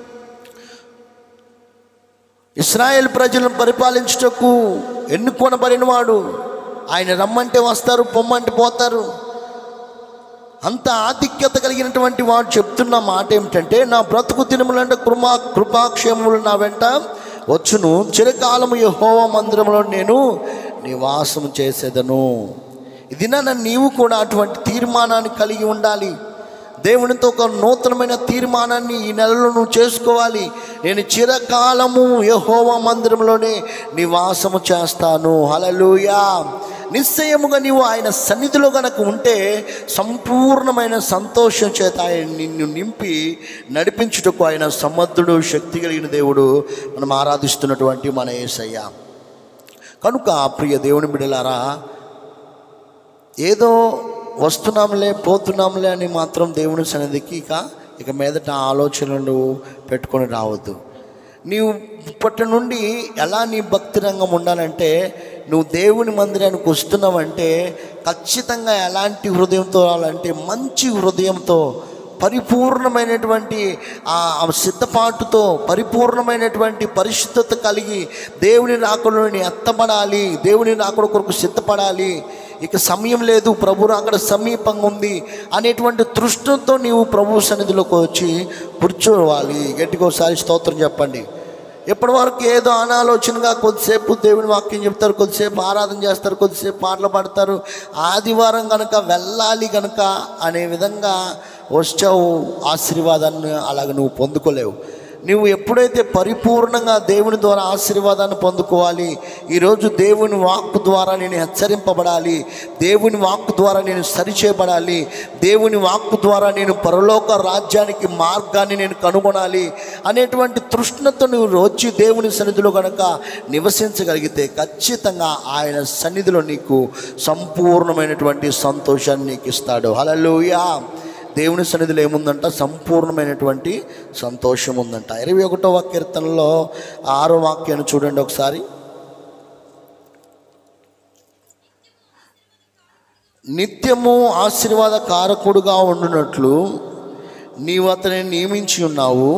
ఇస్రాయేల్ ప్రజలను పరిపాలించుటకు ఎన్నుకొనబడిన వాడు ఆయన రమ్మంటే వస్తారు పొమ్మంటే పోతారు అంత ఆధిక్యత కలిగినటువంటి వాడు చెప్తున్న మాట ఏమిటంటే నా బ్రతుకు దినములంటే కృపా కృపాక్షేమములు నా వెంట వచ్చును చిరకాలము యెహోవా మందిరంలో నేను నివాసం చేసేదను ఇది నా నీవు కూడా అటువంటి తీర్మానాన్ని కలిగి ఉండాలి దేవునితో ఒక నూతనమైన తీర్మానాన్ని ఈ నెలలో నువ్వు చేసుకోవాలి నేను చిరకాలము యహోవా మందిరంలోనే నివాసము చేస్తాను హలలుయా నిశ్చయముగా నీవు ఆయన సన్నిధిలో గనక ఉంటే సంపూర్ణమైన సంతోషం చేత ఆయన నిన్ను నింపి నడిపించుటకు ఆయన సమర్థుడు శక్తి కలిగిన దేవుడు మనం ఆరాధిస్తున్నటువంటి మన యేసయ్య కనుక ప్రియ దేవుని బిడలారా ఏదో వస్తున్నాంలే పోతున్నాంలే అని మాత్రం దేవుని సన్నిధికి ఇక ఇక మీదట ఆలోచనలు పెట్టుకొని రావద్దు నీవు ఇప్పటి నుండి ఎలా నీ భక్తి రంగం ఉండాలంటే నువ్వు దేవుని మందిరానికి వస్తున్నావంటే ఖచ్చితంగా ఎలాంటి హృదయంతో రావాలంటే మంచి హృదయంతో పరిపూర్ణమైనటువంటి ఆ సిద్ధపాటుతో పరిపూర్ణమైనటువంటి పరిశుద్ధత కలిగి దేవుని రాకడని ఎత్తపడాలి దేవుని రాకడ కొరకు సిద్ధపడాలి ఇక సమయం లేదు ప్రభు అక్కడ సమీపంగా ఉంది అనేటువంటి దృష్టితో నీవు ప్రభు సన్నిధిలోకి వచ్చి కూర్చోవాలి గట్టిగా ఒకసారి స్తోత్రం చెప్పండి ఇప్పటి వరకు ఏదో అనాలోచనగా కొద్దిసేపు దేవుని వాక్యం చెప్తారు కొద్దిసేపు ఆరాధన చేస్తారు కొద్దిసేపు పాటలు పాడతారు ఆదివారం కనుక వెళ్ళాలి కనుక అనే విధంగా వచ్చావు ఆశీర్వాదాన్ని అలాగ నువ్వు పొందుకోలేవు నువ్వు ఎప్పుడైతే పరిపూర్ణంగా దేవుని ద్వారా ఆశీర్వాదాన్ని పొందుకోవాలి ఈరోజు దేవుని వాక్కు ద్వారా నేను హెచ్చరింపబడాలి దేవుని వాక్కు ద్వారా నేను సరిచేయబడాలి దేవుని వాక్కు ద్వారా నేను పరలోక రాజ్యానికి మార్గాన్ని నేను కనుగొనాలి అనేటువంటి తృష్ణతో నువ్వు వచ్చి దేవుని సన్నిధిలో కనుక నివసించగలిగితే ఖచ్చితంగా ఆయన సన్నిధిలో నీకు సంపూర్ణమైనటువంటి సంతోషాన్ని నీకు ఇస్తాడు హల్లెలూయా దేవుని సన్నిధిలో ఏముందంట సంపూర్ణమైనటువంటి సంతోషం ఉందంట ఇరవై ఒకటవ కీర్తనలో ఆరో వాక్యాన్ని చూడండి ఒకసారి నిత్యము ఆశీర్వాద కారకుడుగా ఉండునట్లు నీవు అతని నియమించి ఉన్నావు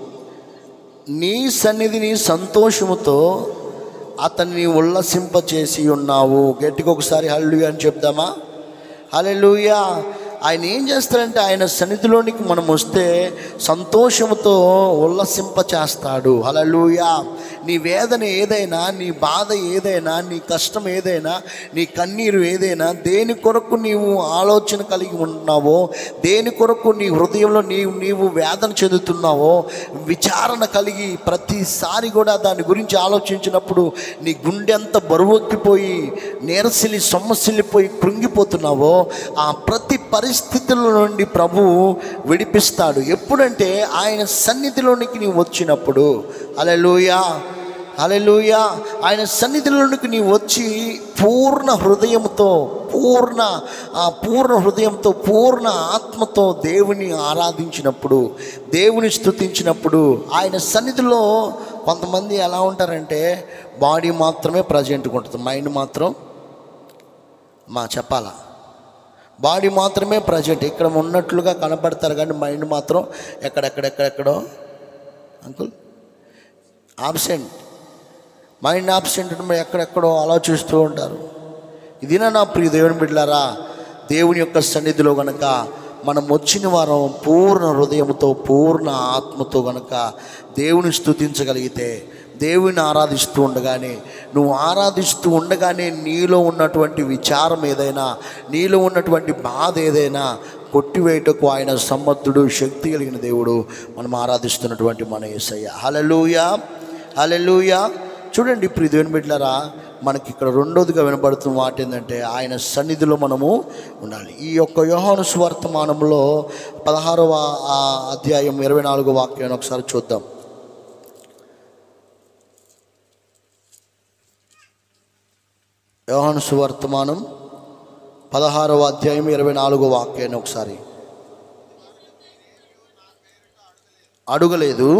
నీ సన్నిధిని సంతోషముతో అతన్ని ఉల్లసింపచేసి ఉన్నావు గట్టిగా ఒకసారి హల్లు అని చెప్దామా హల్లెలూయా ఆయన ఏం చేస్తారంటే ఆయన సన్నిధిలోనికి మనం వస్తే సంతోషంతో ఉల్లసింప చేస్తాడు హల్లెలూయా నీ వేదన ఏదైనా నీ బాధ ఏదైనా నీ కష్టం ఏదైనా నీ కన్నీరు ఏదైనా దేని కొరకు నీవు ఆలోచన కలిగి ఉన్నావో దేని కొరకు నీ హృదయంలో నీవు నీవు వేదన చెందుతున్నావో విచారణ కలిగి ప్రతిసారి కూడా దాని గురించి ఆలోచించినప్పుడు నీ గుండె అంత బరువెక్కిపోయి నీరసిల్లి సొమ్మసిల్లిపోయి కృంగిపోతున్నావో ఆ ప్రతి పరిస్థితుల నుండి ప్రభువు విడిపిస్తాడు ఎప్పుడంటే ఆయన సన్నిధిలోనికి నీవు వచ్చినప్పుడు అలెలుయా అలెలుయా ఆయన సన్నిధిలోనికి నీవు వచ్చి పూర్ణ హృదయంతో పూర్ణ ఆ పూర్ణ హృదయంతో పూర్ణ ఆత్మతో దేవుని ఆరాధించినప్పుడు దేవుని స్తుతించినప్పుడు ఆయన సన్నిధిలో కొంతమంది ఎలా ఉంటారంటే బాడీ మాత్రమే ప్రజెంట్గా ఉంటుంది మైండ్ మాత్రం మా చెప్పాలా బాడీ మాత్రమే ప్రజెంట్ ఇక్కడ ఉన్నట్లుగా కనపడతారు కానీ మైండ్ మాత్రం ఎక్కడెక్కడెక్కడెక్కడో అంకుల్ ఆబ్సెంట్ మైండ్ ఆబ్సెంట్ అంటే ఎక్కడెక్కడో ఆలోచిస్తూ ఉంటారు ఇదినా నా ప్రియ దేవుని బిడ్డలారా దేవుని యొక్క సన్నిధిలో గనక మనం వచ్చిన వారం పూర్ణ హృదయంతో పూర్ణ ఆత్మతో గనక దేవుని స్తుతించగలిగితే దేవుని ఆరాధిస్తూ ఉండగానే నువ్వు ఆరాధిస్తూ ఉండగానే నీలో ఉన్నటువంటి విచారం ఏదైనా నీలో ఉన్నటువంటి బాధ ఏదైనా కొట్టివేయటకు ఆయన సమర్థుడు శక్తి కలిగిన దేవుడు మనం ఆరాధిస్తున్నటువంటి మన యేసయ్య హలలుయా హలలుయా చూడండి ఇప్పుడు దేవుని బిడ్డలారా మనకి ఇక్కడ రెండోదిగా వినబడుతున్న మాట ఏంటంటే ఆయన సన్నిధిలో మనము ఉండాలి ఈ యొక్క యోహాను స్వర్తమానంలో పదహారవ ఆ అధ్యాయం ఇరవై నాలుగో వాక్యాన్ని ఒకసారి చూద్దాం యోహాను సువర్తమానం పదహారవ అధ్యాయం ఇరవై నాలుగో వాక్యాన్ని ఒకసారి అడుగలేదు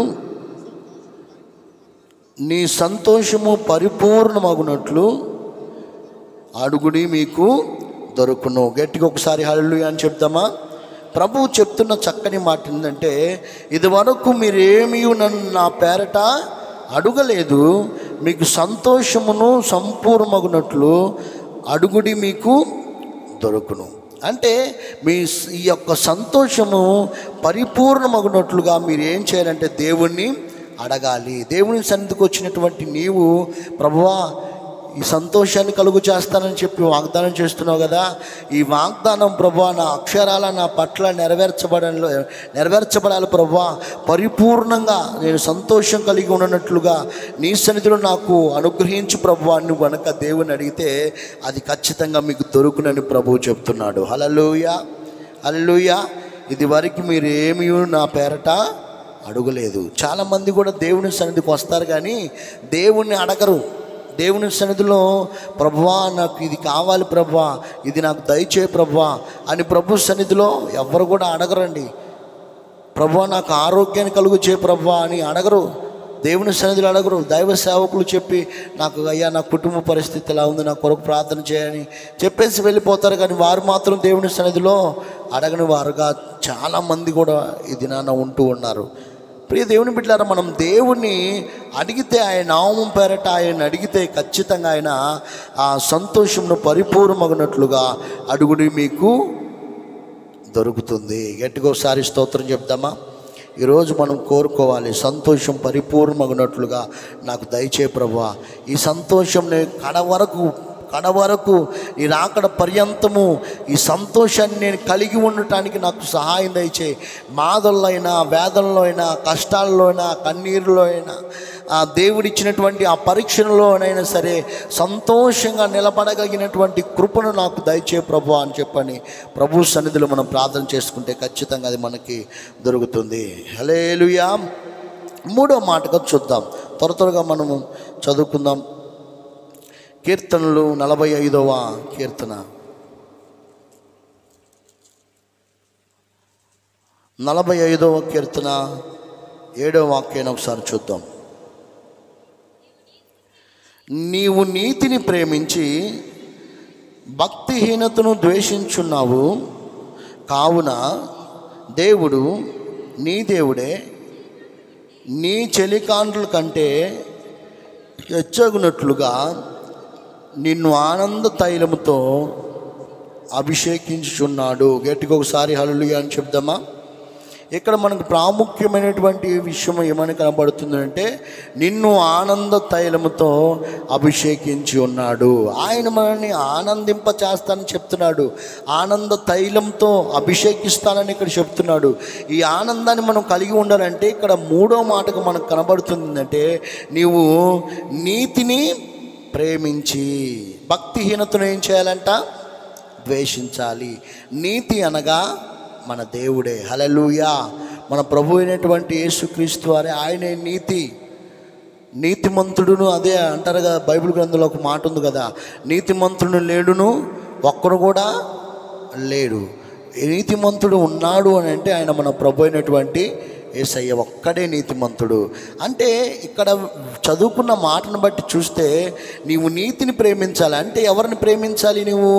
నీ సంతోషము పరిపూర్ణమగునట్లు అడుగుడి మీకు దొరుకును గట్టిగా ఒకసారి హల్లు అని చెప్దామా ప్రభువు చెప్తున్న చక్కని మాట ఏంటంటే ఇదివరకు మీరేమీ నన్ను నా పేరట అడుగలేదు మీకు సంతోషమును సంపూర్ణమగునట్లు అడుగుడి మీకు దొరుకును అంటే మీ స- ఈ యొక్క సంతోషము పరిపూర్ణమగునట్లుగా మీరు ఏం చేయాలంటే దేవుణ్ణి అడగాలి దేవుని సన్నిధికి వచ్చినటువంటి నీవు ప్రభువా ఈ సంతోషాన్ని కలుగు చేస్తానని చెప్పి వాగ్దానం చేస్తున్నావు కదా ఈ వాగ్దానం ప్రభా నా అక్షరాల నా పట్ల నెరవేర్చబడాలి నెరవేర్చబడాలి ప్రభా పరిపూర్ణంగా నేను సంతోషం కలిగి ఉన్నట్లుగా నీ సన్నిధిలో నాకు అనుగ్రహించు ప్రభు నువ్వు గనక దేవుని అడిగితే అది ఖచ్చితంగా మీకు దొరుకునని ప్రభువు చెప్తున్నాడు హలలుయ హలలుయ ఇది వరకు మీరు ఏమీ నా పేరట అడుగలేదు చాలామంది కూడా దేవుని సన్నిధికి వస్తారు కానీ దేవుణ్ణి అడగరు దేవుని సన్నిధిలో ప్రభువా నాకు ఇది కావాలి ప్రభువా ఇది నాకు దయచే ప్రభువా అని ప్రభు సన్నిధిలో ఎవరు కూడా అడగరండి ప్రభువా నాకు ఆరోగ్యాన్ని కలుగు చే ప్రభువా అని అడగరు దేవుని సన్నిధిలో అడగరు దైవ సేవకులు చెప్పి నాకు అయ్యా నా కుటుంబ పరిస్థితి ఎలా ఉంది నా కొరకు ప్రార్థన చేయని చెప్పేసి వెళ్ళిపోతారు కానీ వారు మాత్రం దేవుని సన్నిధిలో అడగని వారుగా చాలామంది కూడా ఈ దినాన ఉంటూ ఉన్నారు ప్రియ దేవుని బిడ్డారా మనం దేవుని అడిగితే ఆయన నామం పేరట ఆయన అడిగితే ఖచ్చితంగా ఆయన ఆ సంతోషంను పరిపూర్ణమగినట్లుగా అడుగుడి మీకు దొరుకుతుంది గట్టిగా ఒకసారి స్తోత్రం చెప్దామా ఈరోజు మనం కోరుకోవాలి సంతోషం పరిపూర్ణమగినట్లుగా నాకు దయచే ప్రభా ఈ సంతోషం నేను కడ వరకు కడ వరకు ఈ రాకడ పర్యంతము ఈ సంతోషాన్ని నేను కలిగి ఉండటానికి నాకు సహాయం దయచే బాధల్లో అయినా వేదనలో అయినా కష్టాల్లో అయినా కన్నీరులో అయినా ఆ దేవుడిచ్చినటువంటి ఆ పరీక్షలలోనైనా సరే సంతోషంగా నిలబడగలిగినటువంటి కృపను నాకు దయచే ప్రభు అని చెప్పని ప్రభు సన్నిధిలో మనం ప్రార్థన చేసుకుంటే ఖచ్చితంగా అది మనకి దొరుకుతుంది హలేలుయా మూడో మాటగా చూద్దాం త్వర త్వరగా మనము చదువుకుందాం కీర్తనలు నలభై ఐదవ కీర్తన నలభై ఐదవ కీర్తన ఏడవ వాక్యాన్ని ఒకసారి చూద్దాం నీవు నీతిని ప్రేమించి భక్తిహీనతను ద్వేషించున్నావు కావున దేవుడు నీ దేవుడే నీ చెలికాండ్రుల కంటే హెచ్చగునట్లుగా నిన్ను ఆనంద తైలముతో అభిషేకించుచున్నాడు గట్టిగా ఒకసారి హల్లుగా అని చెప్దామా ఇక్కడ మనకు ప్రాముఖ్యమైనటువంటి విషయం ఏమని కనబడుతుందంటే నిన్ను ఆనంద తైలముతో అభిషేకించి ఉన్నాడు ఆయన మనల్ని ఆనందింప చేస్తానని చెప్తున్నాడు ఆనంద తైలంతో అభిషేకిస్తానని ఇక్కడ చెప్తున్నాడు ఈ ఆనందాన్ని మనం కలిగి ఉండాలంటే ఇక్కడ మూడో మాటకు మనకు కనబడుతుందంటే నీవు నీతిని ప్రేమించి భక్తిహీనతను ఏం చేయాలంట ద్వేషించాలి నీతి అనగా మన దేవుడే హలలుయా మన ప్రభు అయినటువంటి యేసుక్రీస్తు వారే ఆయనే నీతి నీతిమంతుడును అదే అంటారు కదా బైబిల్ గ్రంథంలో ఒక మాట ఉంది కదా నీతిమంతుడు లేడును ఒక్కరు కూడా లేడు నీతిమంతుడు ఉన్నాడు అని అంటే ఆయన మన ప్రభు అయినటువంటి ఏసయ్య ఒక్కడే నీతిమంతుడు అంటే ఇక్కడ చదువుకున్న మాటను బట్టి చూస్తే నీవు నీతిని ప్రేమించాలి అంటే ఎవరిని ప్రేమించాలి నీవు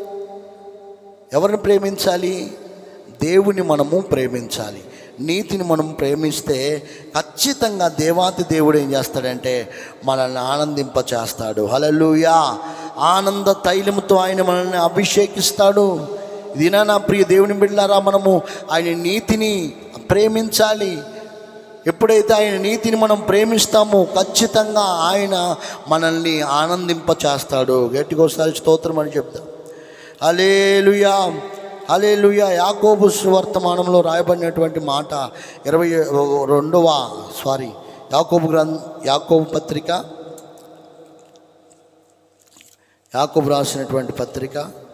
ఎవరిని ప్రేమించాలి దేవుని మనము ప్రేమించాలి నీతిని మనం ప్రేమిస్తే ఖచ్చితంగా దేవాతి దేవుడు ఏం చేస్తాడంటే మనల్ని ఆనందింప చేస్తాడు హలలుయా ఆనంద తైలముతో ఆయన మనల్ని అభిషేకిస్తాడు ఇదినా నా ప్రియ దేవుని బిడ్డారా మనము ఆయన నీతిని ప్రేమించాలి ఎప్పుడైతే ఆయన నీతిని మనం ప్రేమిస్తామో ఖచ్చితంగా ఆయన మనల్ని ఆనందింప చేస్తాడు గట్టిగా ఒకసారి స్తోత్రం అని చెప్తా హలేలుయా హలేలుయా యాకోబు సువర్తమానంలో రాయబడినటువంటి మాట ఇరవై రెండవ సారీ యాకోబు గ్రంథ యాకోబు పత్రిక యాకోబు రాసినటువంటి పత్రిక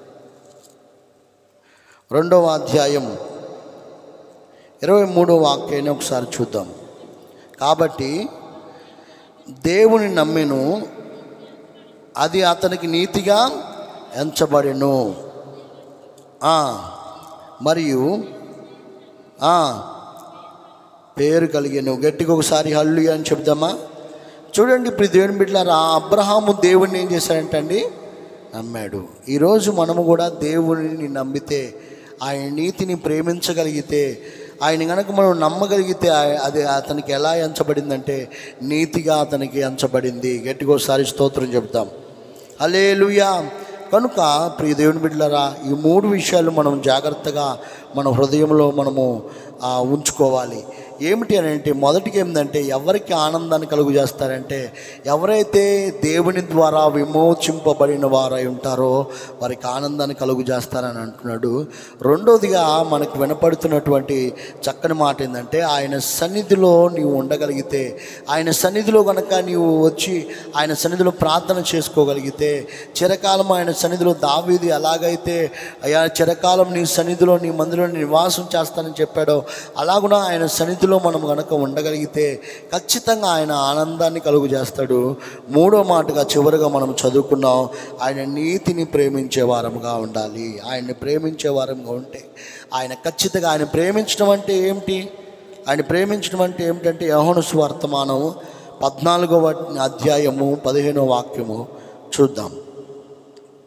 రెండవ అధ్యాయం ఇరవై మూడవ వాక్యాన్ని ఒకసారి చూద్దాం కాబట్టి దేవుని నమ్మెను అది అతనికి నీతిగా ఎంచబడెను ఆ, మరియు ఆ, పేరు కలిగాను గట్టిగా ఒకసారి హల్లు అని చెప్దామా చూడండి ఇప్పుడు దేవుని బిడ్డలారా ఆ అబ్రహాము దేవుడిని ఏం చేశాడంటండి నమ్మాడు ఈరోజు మనము కూడా దేవుడిని నమ్మితే ఆయన నీతిని ప్రేమించగలిగితే ఆయన కనుక మనం నమ్మగలిగితే ఆయ- అది అతనికి ఎలా ఎంచబడిందంటే నీతిగా అతనికి ఎంచబడింది గట్టిగా ఒకసారి స్తోత్రం చెప్తాం హలేలుయా కనుక ప్రియ దేవుని బిడ్డలారా ఈ మూడు విషయాలు మనం జాగ్రత్తగా మన హృదయంలో మనము ఆ, ఉంచుకోవాలి ఏమిటి అని అంటే మొదటికి ఏంటంటే ఎవరికి ఆనందాన్ని కలుగు చేస్తారంటే ఎవరైతే దేవుని ద్వారా విమోచింపబడిన వారై ఉంటారో వారికి ఆనందాన్ని కలుగు చేస్తారని అంటున్నాడు రెండోదిగా మనకు వినపడుతున్నటువంటి చక్కని మాట ఏంటంటే ఆయన సన్నిధిలో నీవు ఉండగలిగితే ఆయన సన్నిధిలో కనుక నీవు వచ్చి ఆయన సన్నిధిలో ప్రార్థన చేసుకోగలిగితే చిరకాలం ఆయన సన్నిధిలో దావీది ఎలాగైతే అయా చిరకాలం నీ సన్నిధిలో నీ మందిలో నివాసం చేస్తానని చెప్పాడో అలాగున ఆయన సన్నిధిలో మనం కనుక ఉండగలిగితే ఖచ్చితంగా ఆయన ఆనందాన్ని కలుగు చేస్తాడు మూడో మాటగా చివరిగా మనం చదువుకున్నాం ఆయన నీతిని ప్రేమించే వారముగా ఉండాలి ఆయన్ని ప్రేమించే వారంగా ఉంటే ఆయన ఖచ్చితంగా ఆయన ప్రేమించడం అంటే ఏమిటి ఆయన ప్రేమించడం అంటే ఏమిటంటే యహోను వర్తమానం పద్నాలుగవ అధ్యాయము పదిహేనవ వాక్యము చూద్దాం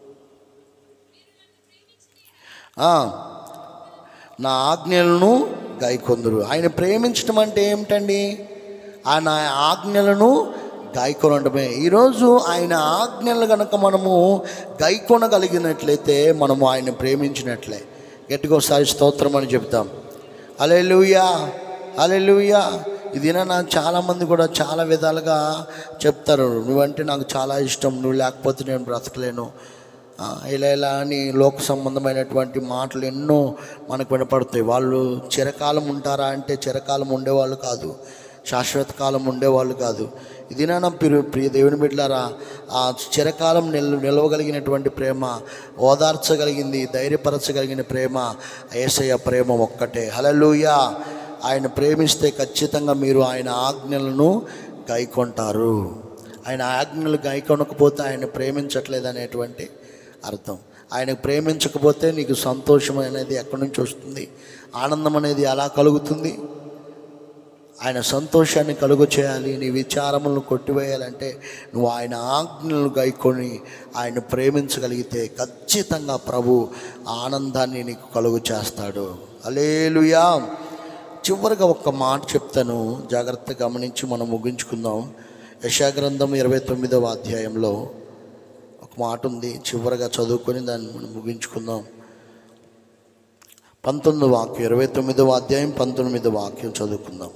ఆ, నా ఆజ్ఞలను గాయకొందురు ఆయన ప్రేమించడం అంటే ఏమిటండి ఆయన ఆజ్ఞలను గాయకొనడమే ఈరోజు ఆయన ఆజ్ఞలు కనుక మనము గాయకొనగలిగినట్లయితే మనము ఆయన ప్రేమించినట్లే గట్టిగా ఒకసారి స్తోత్రం అని చెప్తాం అలే లూయా అలే లూయా ఇది నా చాలామంది కూడా చాలా విధాలుగా చెప్తారు నువ్వంటే నాకు చాలా ఇష్టం నువ్వు లేకపోతే నేను బ్రతకలేను ఆ, ఇలా ఇలా అని లోక సంబంధమైనటువంటి మాటలు ఎన్నో మనకు వినపడతాయి వాళ్ళు చిరకాలం ఉంటారా అంటే చిరకాలం ఉండేవాళ్ళు కాదు శాశ్వత కాలం ఉండేవాళ్ళు కాదు ఇది నా ప్రియ ప్రియ దేవుని బిడ్డలారా ఆ చిరకాలం నిల్ నిలవగలిగినటువంటి ప్రేమ ఓదార్చగలిగింది ధైర్యపరచగలిగిన ప్రేమ ఏసయ్య ప్రేమ ఒక్కటే హలలుయా ఆయన ప్రేమిస్తే ఖచ్చితంగా మీరు ఆయన ఆజ్ఞలను గైకొంటారు ఆయన ఆజ్ఞలు గైకొనకపోతే ఆయన ప్రేమించట్లేదు అనేటువంటి అర్థం ఆయన ప్రేమించకపోతే నీకు సంతోషం అనేది ఎక్కడి నుంచి వస్తుంది ఆనందం అనేది ఎలా కలుగుతుంది ఆయన సంతోషాన్ని కలుగు చేయాలి నీ విచారములను కొట్టివేయాలంటే నువ్వు ఆయన ఆజ్ఞలను గైకొని ఆయన ప్రేమించగలిగితే ఖచ్చితంగా ప్రభు ఆనందాన్ని నీకు కలుగు చేస్తాడు అలేలుయా చివరిగా ఒక్క మాట చెప్తాను జాగ్రత్త గమనించి మనం ముగించుకుందాం యశాగ్రంథం ఇరవై తొమ్మిదవ అధ్యాయంలో ఒక మాట ఉంది చివరిగా చదువుకొని దాన్ని మనం ముగించుకుందాం పంతొమ్మిది వాక్యం ఇరవై తొమ్మిదవ అధ్యాయం పంతొమ్మిది వాక్యం చదువుకుందాం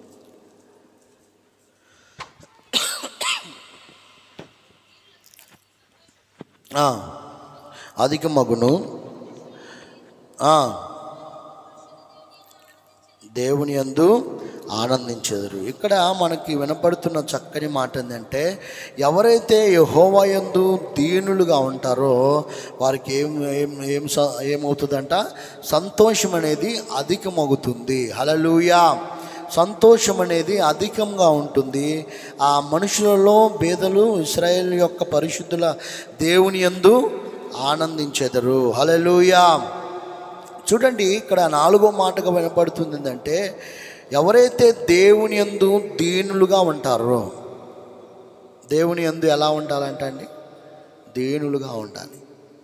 ఆ, అధిక మగును ఆ, దేవుని యందు ఆనందించెదరు ఇక్కడ మనకి వినపడుతున్న చక్కని మాట ఏంటంటే ఎవరైతే యహోవా యందు దీనులుగా ఉంటారో వారికి ఏం ఏం ఏం స- ఏమవుతుందంట సంతోషం అనేది అధికమవుతుంది హలలుయా సంతోషం అనేది అధికంగా ఉంటుంది ఆ మనుషులలో బేదలు ఇస్రాయేల్ యొక్క పరిశుద్ధుల దేవుని యందు ఆనందించెదరు హలలుయా చూడండి ఇక్కడ నాలుగో మాటగా వినపడుతుంది ఏంటంటే ఎవరైతే దేవుని యందు దీనులుగా ఉంటారో దేవుని యందు ఎలా ఉండాలంట అండి దీనులుగా ఉండాలి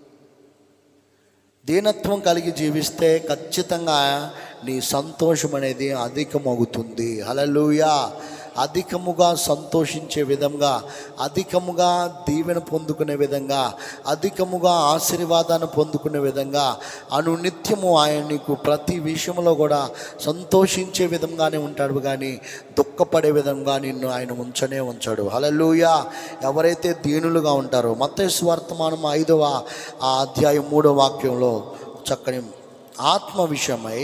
దీనత్వం కలిగి జీవిస్తే ఖచ్చితంగా నీ సంతోషం అనేది అధికమవుతుంది హలలుయా అధికముగా సంతోషించే విధంగా అధికముగా దీవెన పొందుకునే విధంగా అధికముగా ఆశీర్వాదాన్ని పొందుకునే విధంగా అనునిత్యము ఆయన నీకు ప్రతి విషయంలో కూడా సంతోషించే విధంగానే ఉంటాడు కానీ దుఃఖపడే విధంగా నిన్ను ఆయన ఉంచనే ఉంచాడు హలలుయా ఎవరైతే దీనులుగా ఉంటారో మత్తయి వర్తమానం ఐదవ ఆ అధ్యాయం మూడవ వాక్యంలో చక్కని ఆత్మ విషయమై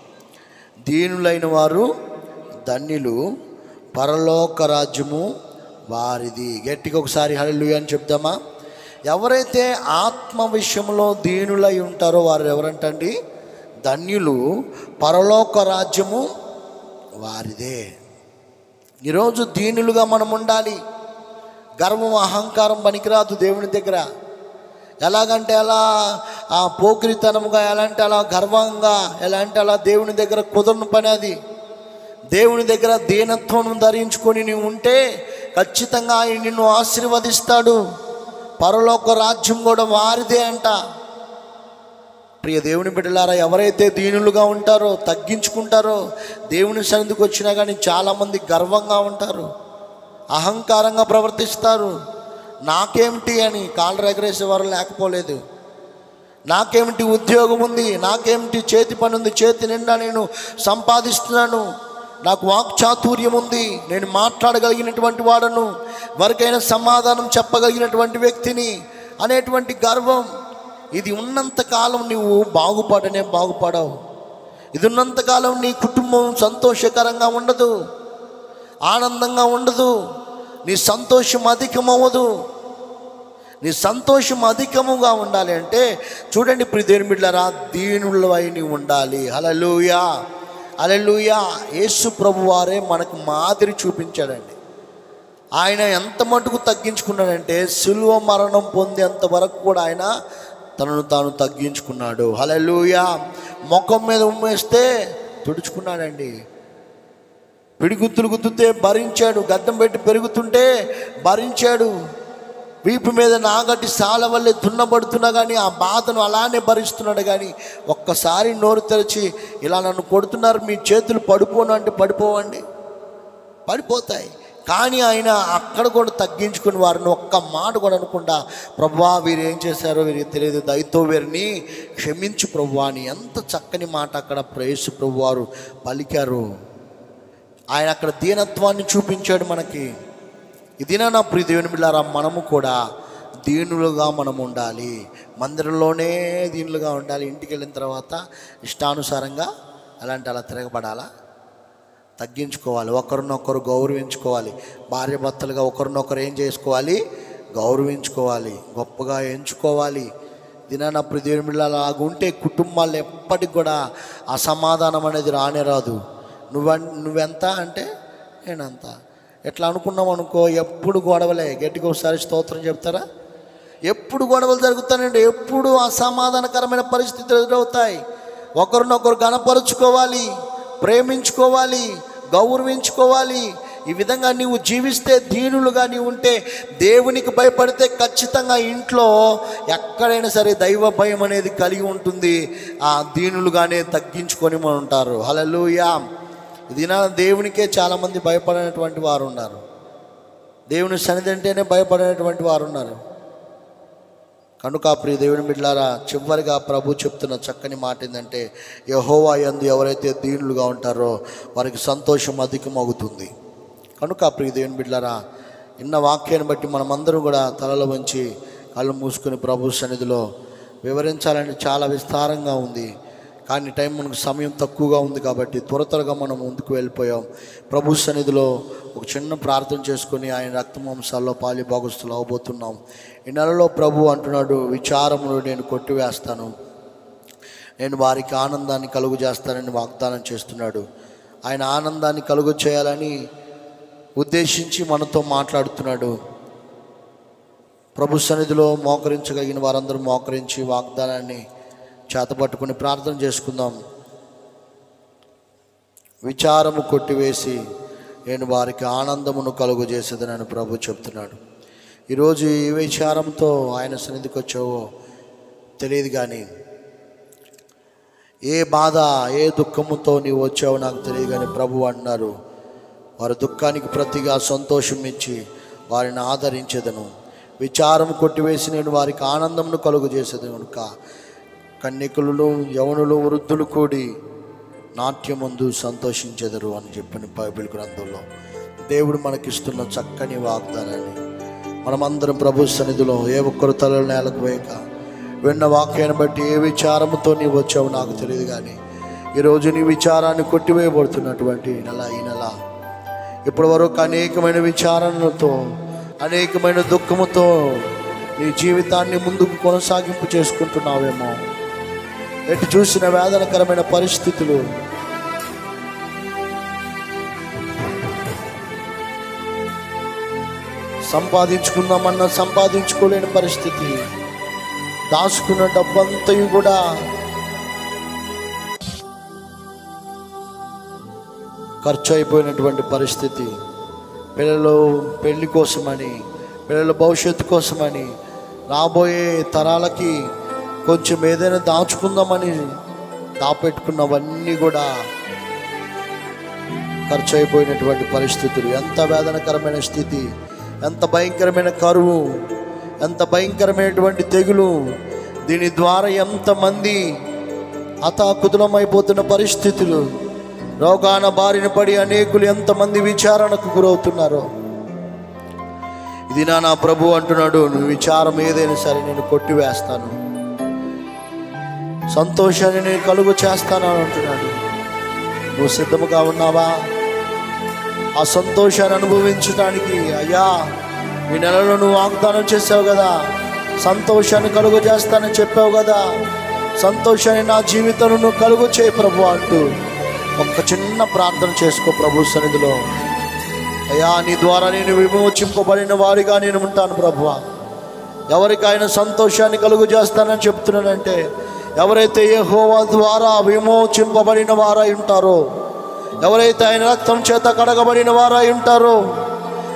దీనులైన వారు ధన్యులు పరలోక రాజ్యము వారిది గట్టిగా ఒకసారి హల్లు అని చెప్దామా ఎవరైతే ఆత్మ విషయంలో దీనులై ఉంటారో వారు ఎవరంటండి ధన్యులు పరలోక రాజ్యము వారిదే ఈరోజు దీనులుగా మనం ఉండాలి గర్వం అహంకారం పనికిరాదు దేవుని దగ్గర ఎలాగంటే అలా ఆ పోకిరితనంగా ఎలా అంటే అలా గర్వంగా ఎలా అంటే అలా దేవుని దగ్గర కుదరని పని అది దేవుని దగ్గర దీనత్వం ధరించుకొని నీవు ఉంటే ఖచ్చితంగా ఆయన నిన్ను ఆశీర్వదిస్తాడు పరలోక రాజ్యం కూడా వారిదే అంట ప్రియ దేవుని బిడ్డలారా ఎవరైతే దీనులుగా ఉంటారో తగ్గించుకుంటారో దేవుని సన్నిధికి వచ్చినా కానీ చాలామంది గర్వంగా ఉంటారు అహంకారంగా ప్రవర్తిస్తారు నాకేమిటి అని కాళ్ళు ఎగరేసే వారు లేకపోలేదు నాకేమిటి ఉద్యోగం ఉంది నాకేమిటి చేతి పని ఉంది చేతి నిండా నేను సంపాదిస్తున్నాను నాకు వాక్చాతుర్యం ఉంది నేను మాట్లాడగలిగినటువంటి వాడను వరకైనా సమాధానం చెప్పగలిగినటువంటి వ్యక్తిని అనేటువంటి గర్వం ఇది ఉన్నంతకాలం నువ్వు బాగుపడనే బాగుపడవు ఇది ఉన్నంతకాలం నీ కుటుంబం సంతోషకరంగా ఉండదు ఆనందంగా ఉండదు నీ సంతోషం అధికమవ్వదు నీ సంతోషం అధికముగా ఉండాలి అంటే చూడండి ప్రియ దేవుని బిడ్డలారా దీనులవై నీవు ఉండాలి హలలుయా హలలుయా యేసు ప్రభు వారే మనకు మాదిరి చూపించాడండి ఆయన ఎంత మటుకు తగ్గించుకున్నాడంటే సిలువ మరణం పొందేంత వరకు కూడా ఆయన తనను తాను తగ్గించుకున్నాడు హలలుయా ముఖం మీద ఉమ్మేస్తే తుడుచుకున్నాడండి పిడిగుత్తులు గుద్దుతే భరించాడు గడ్డం పెట్టి పెరుగుతుంటే భరించాడు వీపు మీద నాగటి సాల వల్లే దున్నబడుతున్నా కానీ ఆ బాధను అలానే భరిస్తున్నాడు కానీ ఒక్కసారి నోరు తెరిచి ఇలా నన్ను కొడుతున్నారు మీ చేతులు పడిపోను అంటే పడిపోవండి పడిపోతాయి కానీ ఆయన అక్కడ కూడా తగ్గించుకుని వారిని ఒక్క మాట కూడా అనుకుండా ప్రభువా వీరు ఏం చేశారో వీరికి తెలియదు దయతో వీరిని క్షమించు ప్రభువా అని ఎంత చక్కని మాట అక్కడ ప్రేసు ప్రభు వారు పలికారు ఆయన అక్కడ దీనత్వాన్ని చూపించాడు మనకి ఇదినా నా ప్రియ దేవుని బిళ్ళారా మనము కూడా దీనులుగా మనం ఉండాలి మందిరంలోనే దీనులుగా ఉండాలి ఇంటికి వెళ్ళిన తర్వాత ఇష్టానుసారంగా అలాంటి అలా తిరగబడాలా తగ్గించుకోవాలి ఒకరినొకరు గౌరవించుకోవాలి భార్య భర్తలుగా ఒకరినొకరు ఏం చేసుకోవాలి గౌరవించుకోవాలి గొప్పగా ఎంచుకోవాలి దినాన ప్రతిదిన అలాగుంటే కుటుంబాలు ఎప్పటికి కూడా అసమాధానం అనేది రానే రాదు నువ్వ నువ్వెంత అంటే నేనంత ఎట్లా అనుకున్నాం అనుకో ఎప్పుడు గొడవలే గట్టిగా ఒకసారి స్తోత్రం చెప్తారా ఎప్పుడు గొడవలు జరుగుతానండి ఎప్పుడు అసమాధానకరమైన పరిస్థితులు ఎదురవుతాయి ఒకరినొకరు గణపరుచుకోవాలి ప్రేమించుకోవాలి గౌరవించుకోవాలి ఈ విధంగా నీవు జీవిస్తే దీనులుగా నీవు ఉంటే దేవునికి భయపడితే ఖచ్చితంగా ఇంట్లో ఎక్కడైనా సరే దైవ భయం అనేది కలిగి ఉంటుంది ఆ దీనులుగానే తగ్గించుకొని మనం ఉంటారు హలలుయా ఇది నా దేవునికే చాలామంది భయపడినటువంటి వారు ఉన్నారు దేవుని సన్నిధి అంటేనే భయపడినటువంటి వారు ఉన్నారు కనుక ప్రియ దేవుని బిడ్డారా చివరిగా ప్రభు చెప్తున్న చక్కని మాట ఏంటంటే యహోవా యందు ఎవరైతే దీనులుగా ఉంటారో వారికి సంతోషం అధికమవుతుంది కనుక ప్రియ దేవుని బిడ్డారా ఇన్న వాక్యాన్ని బట్టి మనమందరం కూడా తలలో వంచి కళ్ళు మూసుకుని ప్రభు సన్నిధిలో వివరించాలని చాలా విస్తారంగా ఉంది కానీ టైం మనకు సమయం తక్కువగా ఉంది కాబట్టి త్వర త్వరగా మనం ముందుకు వెళ్ళిపోయాం ప్రభు సన్నిధిలో ఒక చిన్న ప్రార్థన చేసుకొని ఆయన రక్తమాంసాల్లో పాలి భాగస్తులు అవబోతున్నాం ఈ నెలలో ప్రభు అంటున్నాడు విచారమును నేను కొట్టివేస్తాను నేను వారికి ఆనందాన్ని కలుగు చేస్తానని వాగ్దానం చేస్తున్నాడు ఆయన ఆనందాన్ని కలుగు చేయాలని ఉద్దేశించి మనతో మాట్లాడుతున్నాడు ప్రభు సన్నిధిలో మోకరించగలిగిన వారందరూ మోకరించి వాగ్దానాన్ని చేతపట్టుకుని ప్రార్థన చేసుకుందాం విచారము కొట్టివేసి నేను వారికి ఆనందమును కలుగు చేసేదనని ప్రభు చెప్తున్నాడు ఈరోజు ఏ విచారంతో ఆయన సన్నిధికి వచ్చావో తెలియదు కానీ ఏ బాధ ఏ దుఃఖముతో నీవు వచ్చావో నాకు తెలియదు కానీ ప్రభు అన్నారు వారి దుఃఖానికి ప్రతిగా సంతోషం ఇచ్చి వారిని ఆదరించేదను విచారం కొట్టివేసి నేను వారికి ఆనందమును కలుగు చేసేది కనుక కన్యకులను యవనులు వృద్ధులు కూడి నాట్యమందు సంతోషించెదరు అని చెప్పిన బైబిల్ గ్రంథంలో దేవుడు మనకిస్తున్న చక్కని వాగ్దానాన్ని మనమందరం ప్రభు సన్నిధిలో ఏ ఒక్కరు తలలు నేలకు వేయక విన్న వాక్యాన్ని బట్టి ఏ విచారముతో నీవు వచ్చావు నాకు తెలియదు కానీ ఈరోజు నీ విచారాన్ని కొట్టివేయబడుతున్నటువంటి నెల ఈ నెల ఇప్పటి వరకు అనేకమైన విచారణలతో అనేకమైన దుఃఖముతో నీ జీవితాన్ని ముందుకు కొనసాగింపు చేసుకుంటున్నావేమో ఎటు చూసిన వేదనకరమైన పరిస్థితులు సంపాదించుకుందామన్న సంపాదించుకోలేని పరిస్థితి దాచుకున్న డబ్బంతయు కూడా ఖర్చు అయిపోయినటువంటి పరిస్థితి పిల్లలు పెళ్లి కోసమని పిల్లల భవిష్యత్తు కోసమని రాబోయే తరాలకి కొంచెం ఏదైనా దాచుకుందామని దాపెట్టుకున్నవన్నీ కూడా ఖర్చు అయిపోయినటువంటి పరిస్థితులు ఎంత వేదనకరమైన స్థితి ఎంత భయంకరమైన కరువు ఎంత భయంకరమైనటువంటి తెగులు దీని ద్వారా ఎంతమంది హతాకుతులమైపోతున్న పరిస్థితులు రోగాన బారిన పడి అనేకులు ఎంతమంది విచారణకు గురవుతున్నారో ఇది నా నా ప్రభు అంటున్నాడు నువ్వు విచారం ఏదైనా సరే నేను కొట్టివేస్తాను సంతోషాన్ని నేను కలుగు చేస్తాను అని అంటున్నాడు నువ్వు సిద్ధముగా ఉన్నావా ఆ సంతోషాన్ని అనుభవించడానికి అయ్యా ఈ నెలలో నువ్వు వాగ్దానం చేసావు కదా సంతోషాన్ని కలుగు చేస్తానని చెప్పావు కదా సంతోషాన్ని నా జీవితంలో నువ్వు కలుగు చేయి ప్రభు అంటూ ఒక్క చిన్న ప్రార్థన చేసుకో ప్రభు సన్నిధిలో అయ్యా నీ ద్వారా నేను విమోచింపబడిన వారిగా నేను ఉంటాను ప్రభువ ఎవరికి ఆయన సంతోషాన్ని కలుగు చేస్తానని చెప్తున్నానంటే ఎవరైతే ఏ హోవా ద్వారా విమోచింపబడిన వారై ఉంటారో ఎవరైతే ఆయన రక్తం చేత కడగబడిన వారై ఉంటారో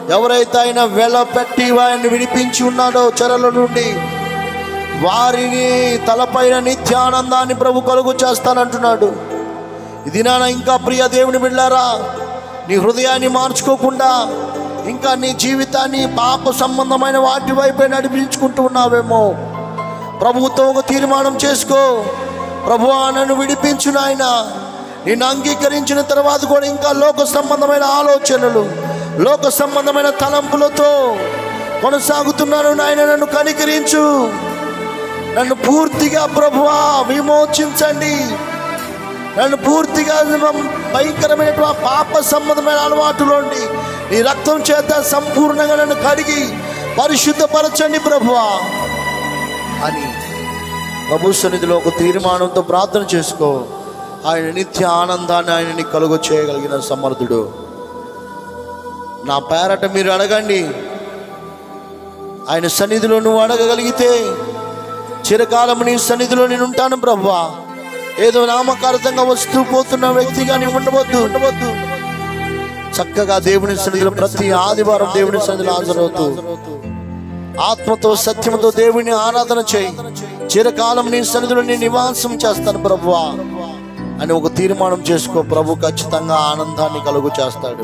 ఎవరైతే ఆయన వెలపెట్టి వారిని విడిపించి ఉన్నాడో చెరల నుండి వారిని తలపైన నిత్యానందాన్ని ప్రభు కలుగు చేస్తానంటున్నాడు ఇది నాన్న ఇంకా ప్రియ దేవుని బిళ్ళారా నీ హృదయాన్ని మార్చుకోకుండా ఇంకా నీ జీవితాన్ని పాప సంబంధమైన వాటి వైపే నడిపించుకుంటూ ఉన్నావేమో ప్రభువుతో ఒక తీర్మానం చేసుకో ప్రభు నన్ను విడిపించు నాయన నేను అంగీకరించిన తర్వాత కూడా ఇంకా లోక సంబంధమైన ఆలోచనలు లోక సంబంధమైన తలంపులతో కొనసాగుతున్నాను నాయన నన్ను కనికరించు నన్ను పూర్తిగా ప్రభువా విమోచించండి నన్ను పూర్తిగా భయంకరమైనటువంటి పాప సంబంధమైన అలవాటులోండి నీ రక్తం చేత సంపూర్ణంగా నన్ను కడిగి పరిశుద్ధపరచండి ప్రభువా అని ప్రభు సన్నిధిలో ఒక తీర్మానంతో ప్రార్థన చేసుకో ఆయన నిత్య ఆనందాన్ని ఆయనని కలుగ చేయగలిగిన సమర్థుడు నా పేరట మీరు అడగండి ఆయన సన్నిధిలో నువ్వు అడగగలిగితే చిరకాలం నీ సన్నిధిలో నేను ఉంటాను బ్రహ్వా ఏదో నామకార్థంగా వస్తూ పోతున్న వ్యక్తిగా నీవు ఉండవద్దు ఉండవద్దు చక్కగా దేవుని సన్నిధిలో ప్రతి ఆదివారం దేవుని సన్నిధిలో హాజరవుతూ ఆత్మతో సత్యముతో దేవుని ఆరాధన చేయి చిరకాలం నీ సన్నిధిలో నీ నివాసం చేస్తాను ప్రభువా అని ఒక తీర్మానం చేసుకో ప్రభు ఖచ్చితంగా ఆనందాన్ని కలుగు చేస్తాడు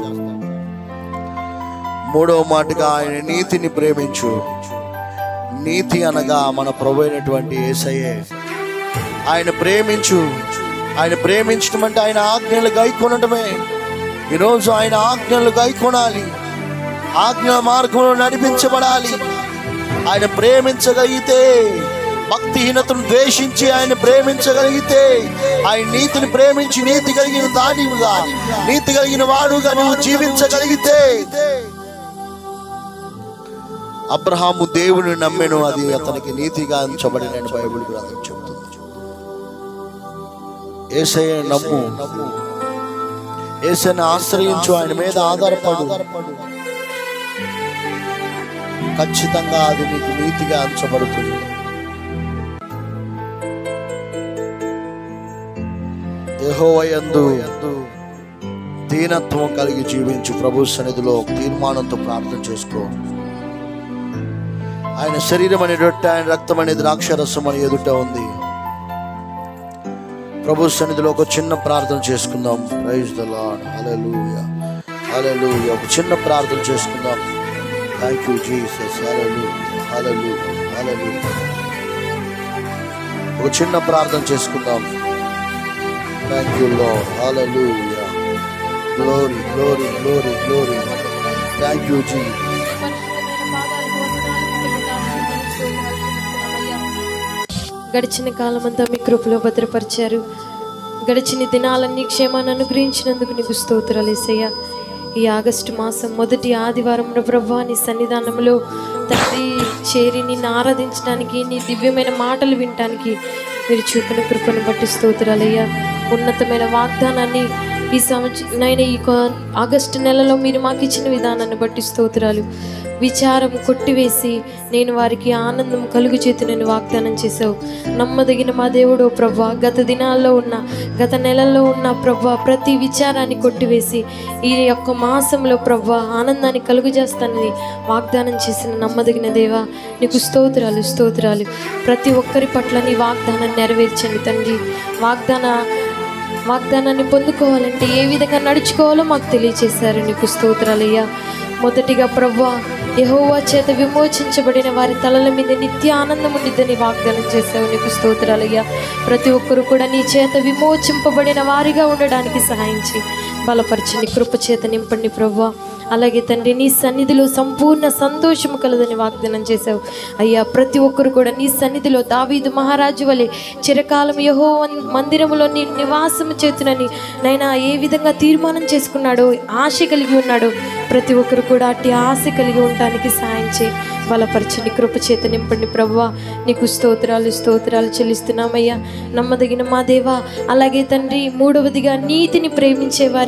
మూడవ మాటగా ఆయన నీతిని ప్రేమించు నీతి అనగా మన ప్రభు అయినటువంటి ఏసయ్యే ఆయన ప్రేమించు ఆయన ప్రేమించడం అంటే ఆయన ఆజ్ఞలు గైకొనటమే ఈరోజు ఆయన ఆజ్ఞలు గైకొనాలి ఆజ్ఞ మార్గంలో నడిపించబడాలి ఆయన ప్రేమించగలిగితే భక్తిహీనతను ద్వేషించి ఆయన ప్రేమించగలిగితే ఆయన నీతిని ప్రేమించి నీతి కలిగిన దానిగా నీతి కలిగిన వాడుగా నువ్వు జీవించగలిగితే అబ్రహాము దేవుని నమ్మెను అది అతనికి నీతిగా ఎంచబడిన బైబిల్ గ్రంథం చెబుతుంది ఏసయ్య నమ్ము ఏసైని ఆశ్రయించు ఆయన మీద ఆధారపడు ఖచ్చితంగా అది నీకు నీతిగా అంచబడుతుంది యెహోవాయందు దీనత్వం కలిగి జీవించు ప్రభు సన్నిధిలో ఒక తీర్మానంతో ప్రార్థన చేసుకో ఆయన శరీరం అనే రొట్టె ఆయన రక్తం అనే ద్రాక్షరసం అని ఎదుట ఉంది ప్రభు సన్నిధిలో ఒక చిన్న ప్రార్థన చేసుకుందాం praise the lord hallelujah hallelujah ఒక చిన్న ప్రార్థన చేసుకుందాం thank you Jesus hallelujah hallelujah hallelujah ఒక చిన్న ప్రార్థన చేసుకుందాం thank you lord hallelujah glory glory glory glory thank you Jesus గడిచిన కాలమంతా మీ కృపలో భద్రపరిచారు గడిచిన దినాలన్నీ క్షేమాన్ని అనుగ్రహించినందుకు నీకు స్తోత్రాలు ఏసయ్యా ఈ ఆగస్టు మాసం మొదటి ఆదివారం ప్రభా నీ సన్నిధానంలో తండ్రి చేరి నిన్ను ఆరాధించడానికి నీ దివ్యమైన మాటలు వినటానికి మీరు చూపిన కృపను బట్టి స్తోత్రాలయ్యా ఉన్నతమైన వాగ్దానాన్ని ఈ సంవత్సరం నైనా ఈ కొ- ఆగస్టు నెలలో మీరు మాకు ఇచ్చిన విధానాన్ని బట్టి స్తోత్రాలు విచారం కొట్టివేసి నేను వారికి ఆనందం కలుగు చేతునని వాగ్దానం చేశావు నమ్మదగిన మా దేవుడు ప్రభా గత దినాల్లో ఉన్న గత నెలల్లో ఉన్న ప్రభా ప్రతి విచారాన్ని కొట్టివేసి ఈ యొక్క మాసంలో ప్రభా ఆనందాన్ని కలుగు చేస్తానని వాగ్దానం చేసిన నమ్మదగిన దేవా నీకు స్తోత్రాలు స్తోత్రాలు ప్రతి ఒక్కరి పట్ల నీ వాగ్దానాన్ని నెరవేర్చండి తండ్రి వాగ్దాన వాగ్దానాన్ని పొందుకోవాలంటే ఏ విధంగా నడుచుకోవాలో మాకు తెలియచేశారు నీకు స్తోత్రాలయ్యా మొదటిగా ప్రవ్వా యహోవా చేత విమోచించబడిన వారి తలల మీద నిత్య ఆనందం ఉండిద్దని వాగ్దానం చేశావు నీకు స్తోత్రాలయ్యా ప్రతి ఒక్కరు కూడా నీ చేత విమోచింపబడిన వారిగా ఉండడానికి సహాయించి బలపరచండి కృప చేత నింపండి ప్రవ్వా అలాగే తండ్రి నీ సన్నిధిలో సంపూర్ణ సంతోషము కలదని వాగ్దానం చేశావు అయ్యా ప్రతి ఒక్కరు కూడా నీ సన్నిధిలో దావీదు మహారాజు వలె చిరకాలం యహో మందిరములో నీ నివాసము చేతునని నైనా ఏ విధంగా తీర్మానం చేసుకున్నాడో ఆశ కలిగి ఉన్నాడో ప్రతి ఒక్కరు కూడా అట్టి ఆశ కలిగి ఉండటానికి సాయం చేయి బలపరచండి కృప చేత నింపండి ప్రభువా నీకు స్తోత్రాలు స్తోత్రాలు చెల్లిస్తున్నామయ్యా నమ్మదగిన మా దేవా అలాగే తండ్రి మూడవదిగా నీతిని ప్రేమించే వారిగా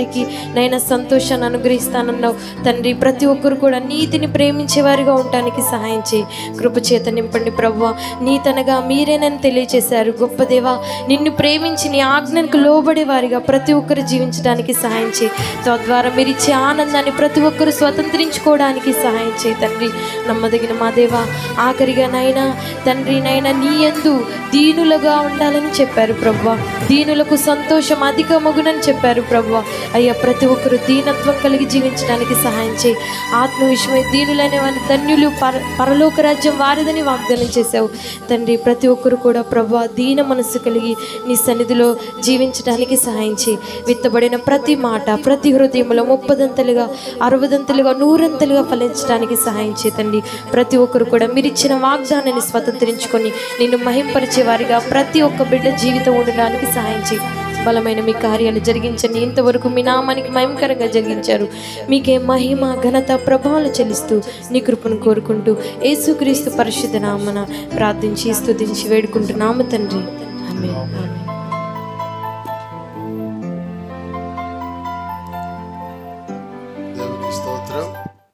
వారికి నైనా సంతోషాన్ని అనుగ్రహిస్తానన్నావు తండ్రి ప్రతి ఒక్కరు కూడా నీతిని ప్రేమించే వారిగా ఉండటానికి సహాయం చేయి కృప చేత నింపండి ప్రవ్వ నీతనగా మీరేనని తెలియచేశారు గొప్ప దేవా నిన్ను ప్రేమించి నీ ఆజ్ఞలకు లోబడే వారిగా ప్రతి ఒక్కరు జీవించడానికి సహాయం చేయి తద్వారా మీరు ఇచ్చే ఆనందాన్ని ప్రతి ఒక్కరు స్వతంత్రించుకోవడానికి సహాయం చేయి తండ్రి నమ్మదగిన మా దేవా ఆఖరిగా నైనా తండ్రి నైనా నీ యందు దీనులుగా ఉండాలని చెప్పారు ప్రవ్వ దీనులకు సంతోషం అధికమగునని చెప్పారు ప్రవ్వ అయ్యా ప్రతి ఒక్కరు దీనత్వం కలిగి జీవించడానికి సహాయం చేయి ఆత్మ విషయమై దీనులైన వారి ధన్యులు పర పరలోక రాజ్యం వారిదని వాగ్దానం చేశావు తండ్రి ప్రతి ఒక్కరు కూడా ప్రవ్వ దీన మనస్సు కలిగి నీ సన్నిధిలో జీవించడానికి సహాయం చేయి విత్తబడిన ప్రతి మాట ప్రతి హృదయంలో ముప్పదంతలుగా అరవదంతలుగా నూరంతలుగా ఫలించడానికి సహాయం చేతండి ప్రతి ఒక్కరు కూడా మీరు ఇచ్చిన వాగ్దానాన్ని స్వతంత్రించుకొని నిన్ను మహింపరిచే వారిగా ప్రతి ఒక్క బిడ్డ జీవితం ఉండడానికి సహాయం చేయి బలమైన మీ కార్యాలు జరిగించండి ఇంతవరకు మీ నామానికి మహిమకరంగా జరిగించారు మీకే మహిమ ఘనత ప్రభావాలు చెల్లిస్తూ నీ కృపను కోరుకుంటూ యేసుక్రీస్తు పరిశుద్ధ నామన ప్రార్థించి స్తుతించి వేడుకుంటున్నాము తండ్రి ఆమేన్. ఆమేన్. దేవునికి స్తోత్రం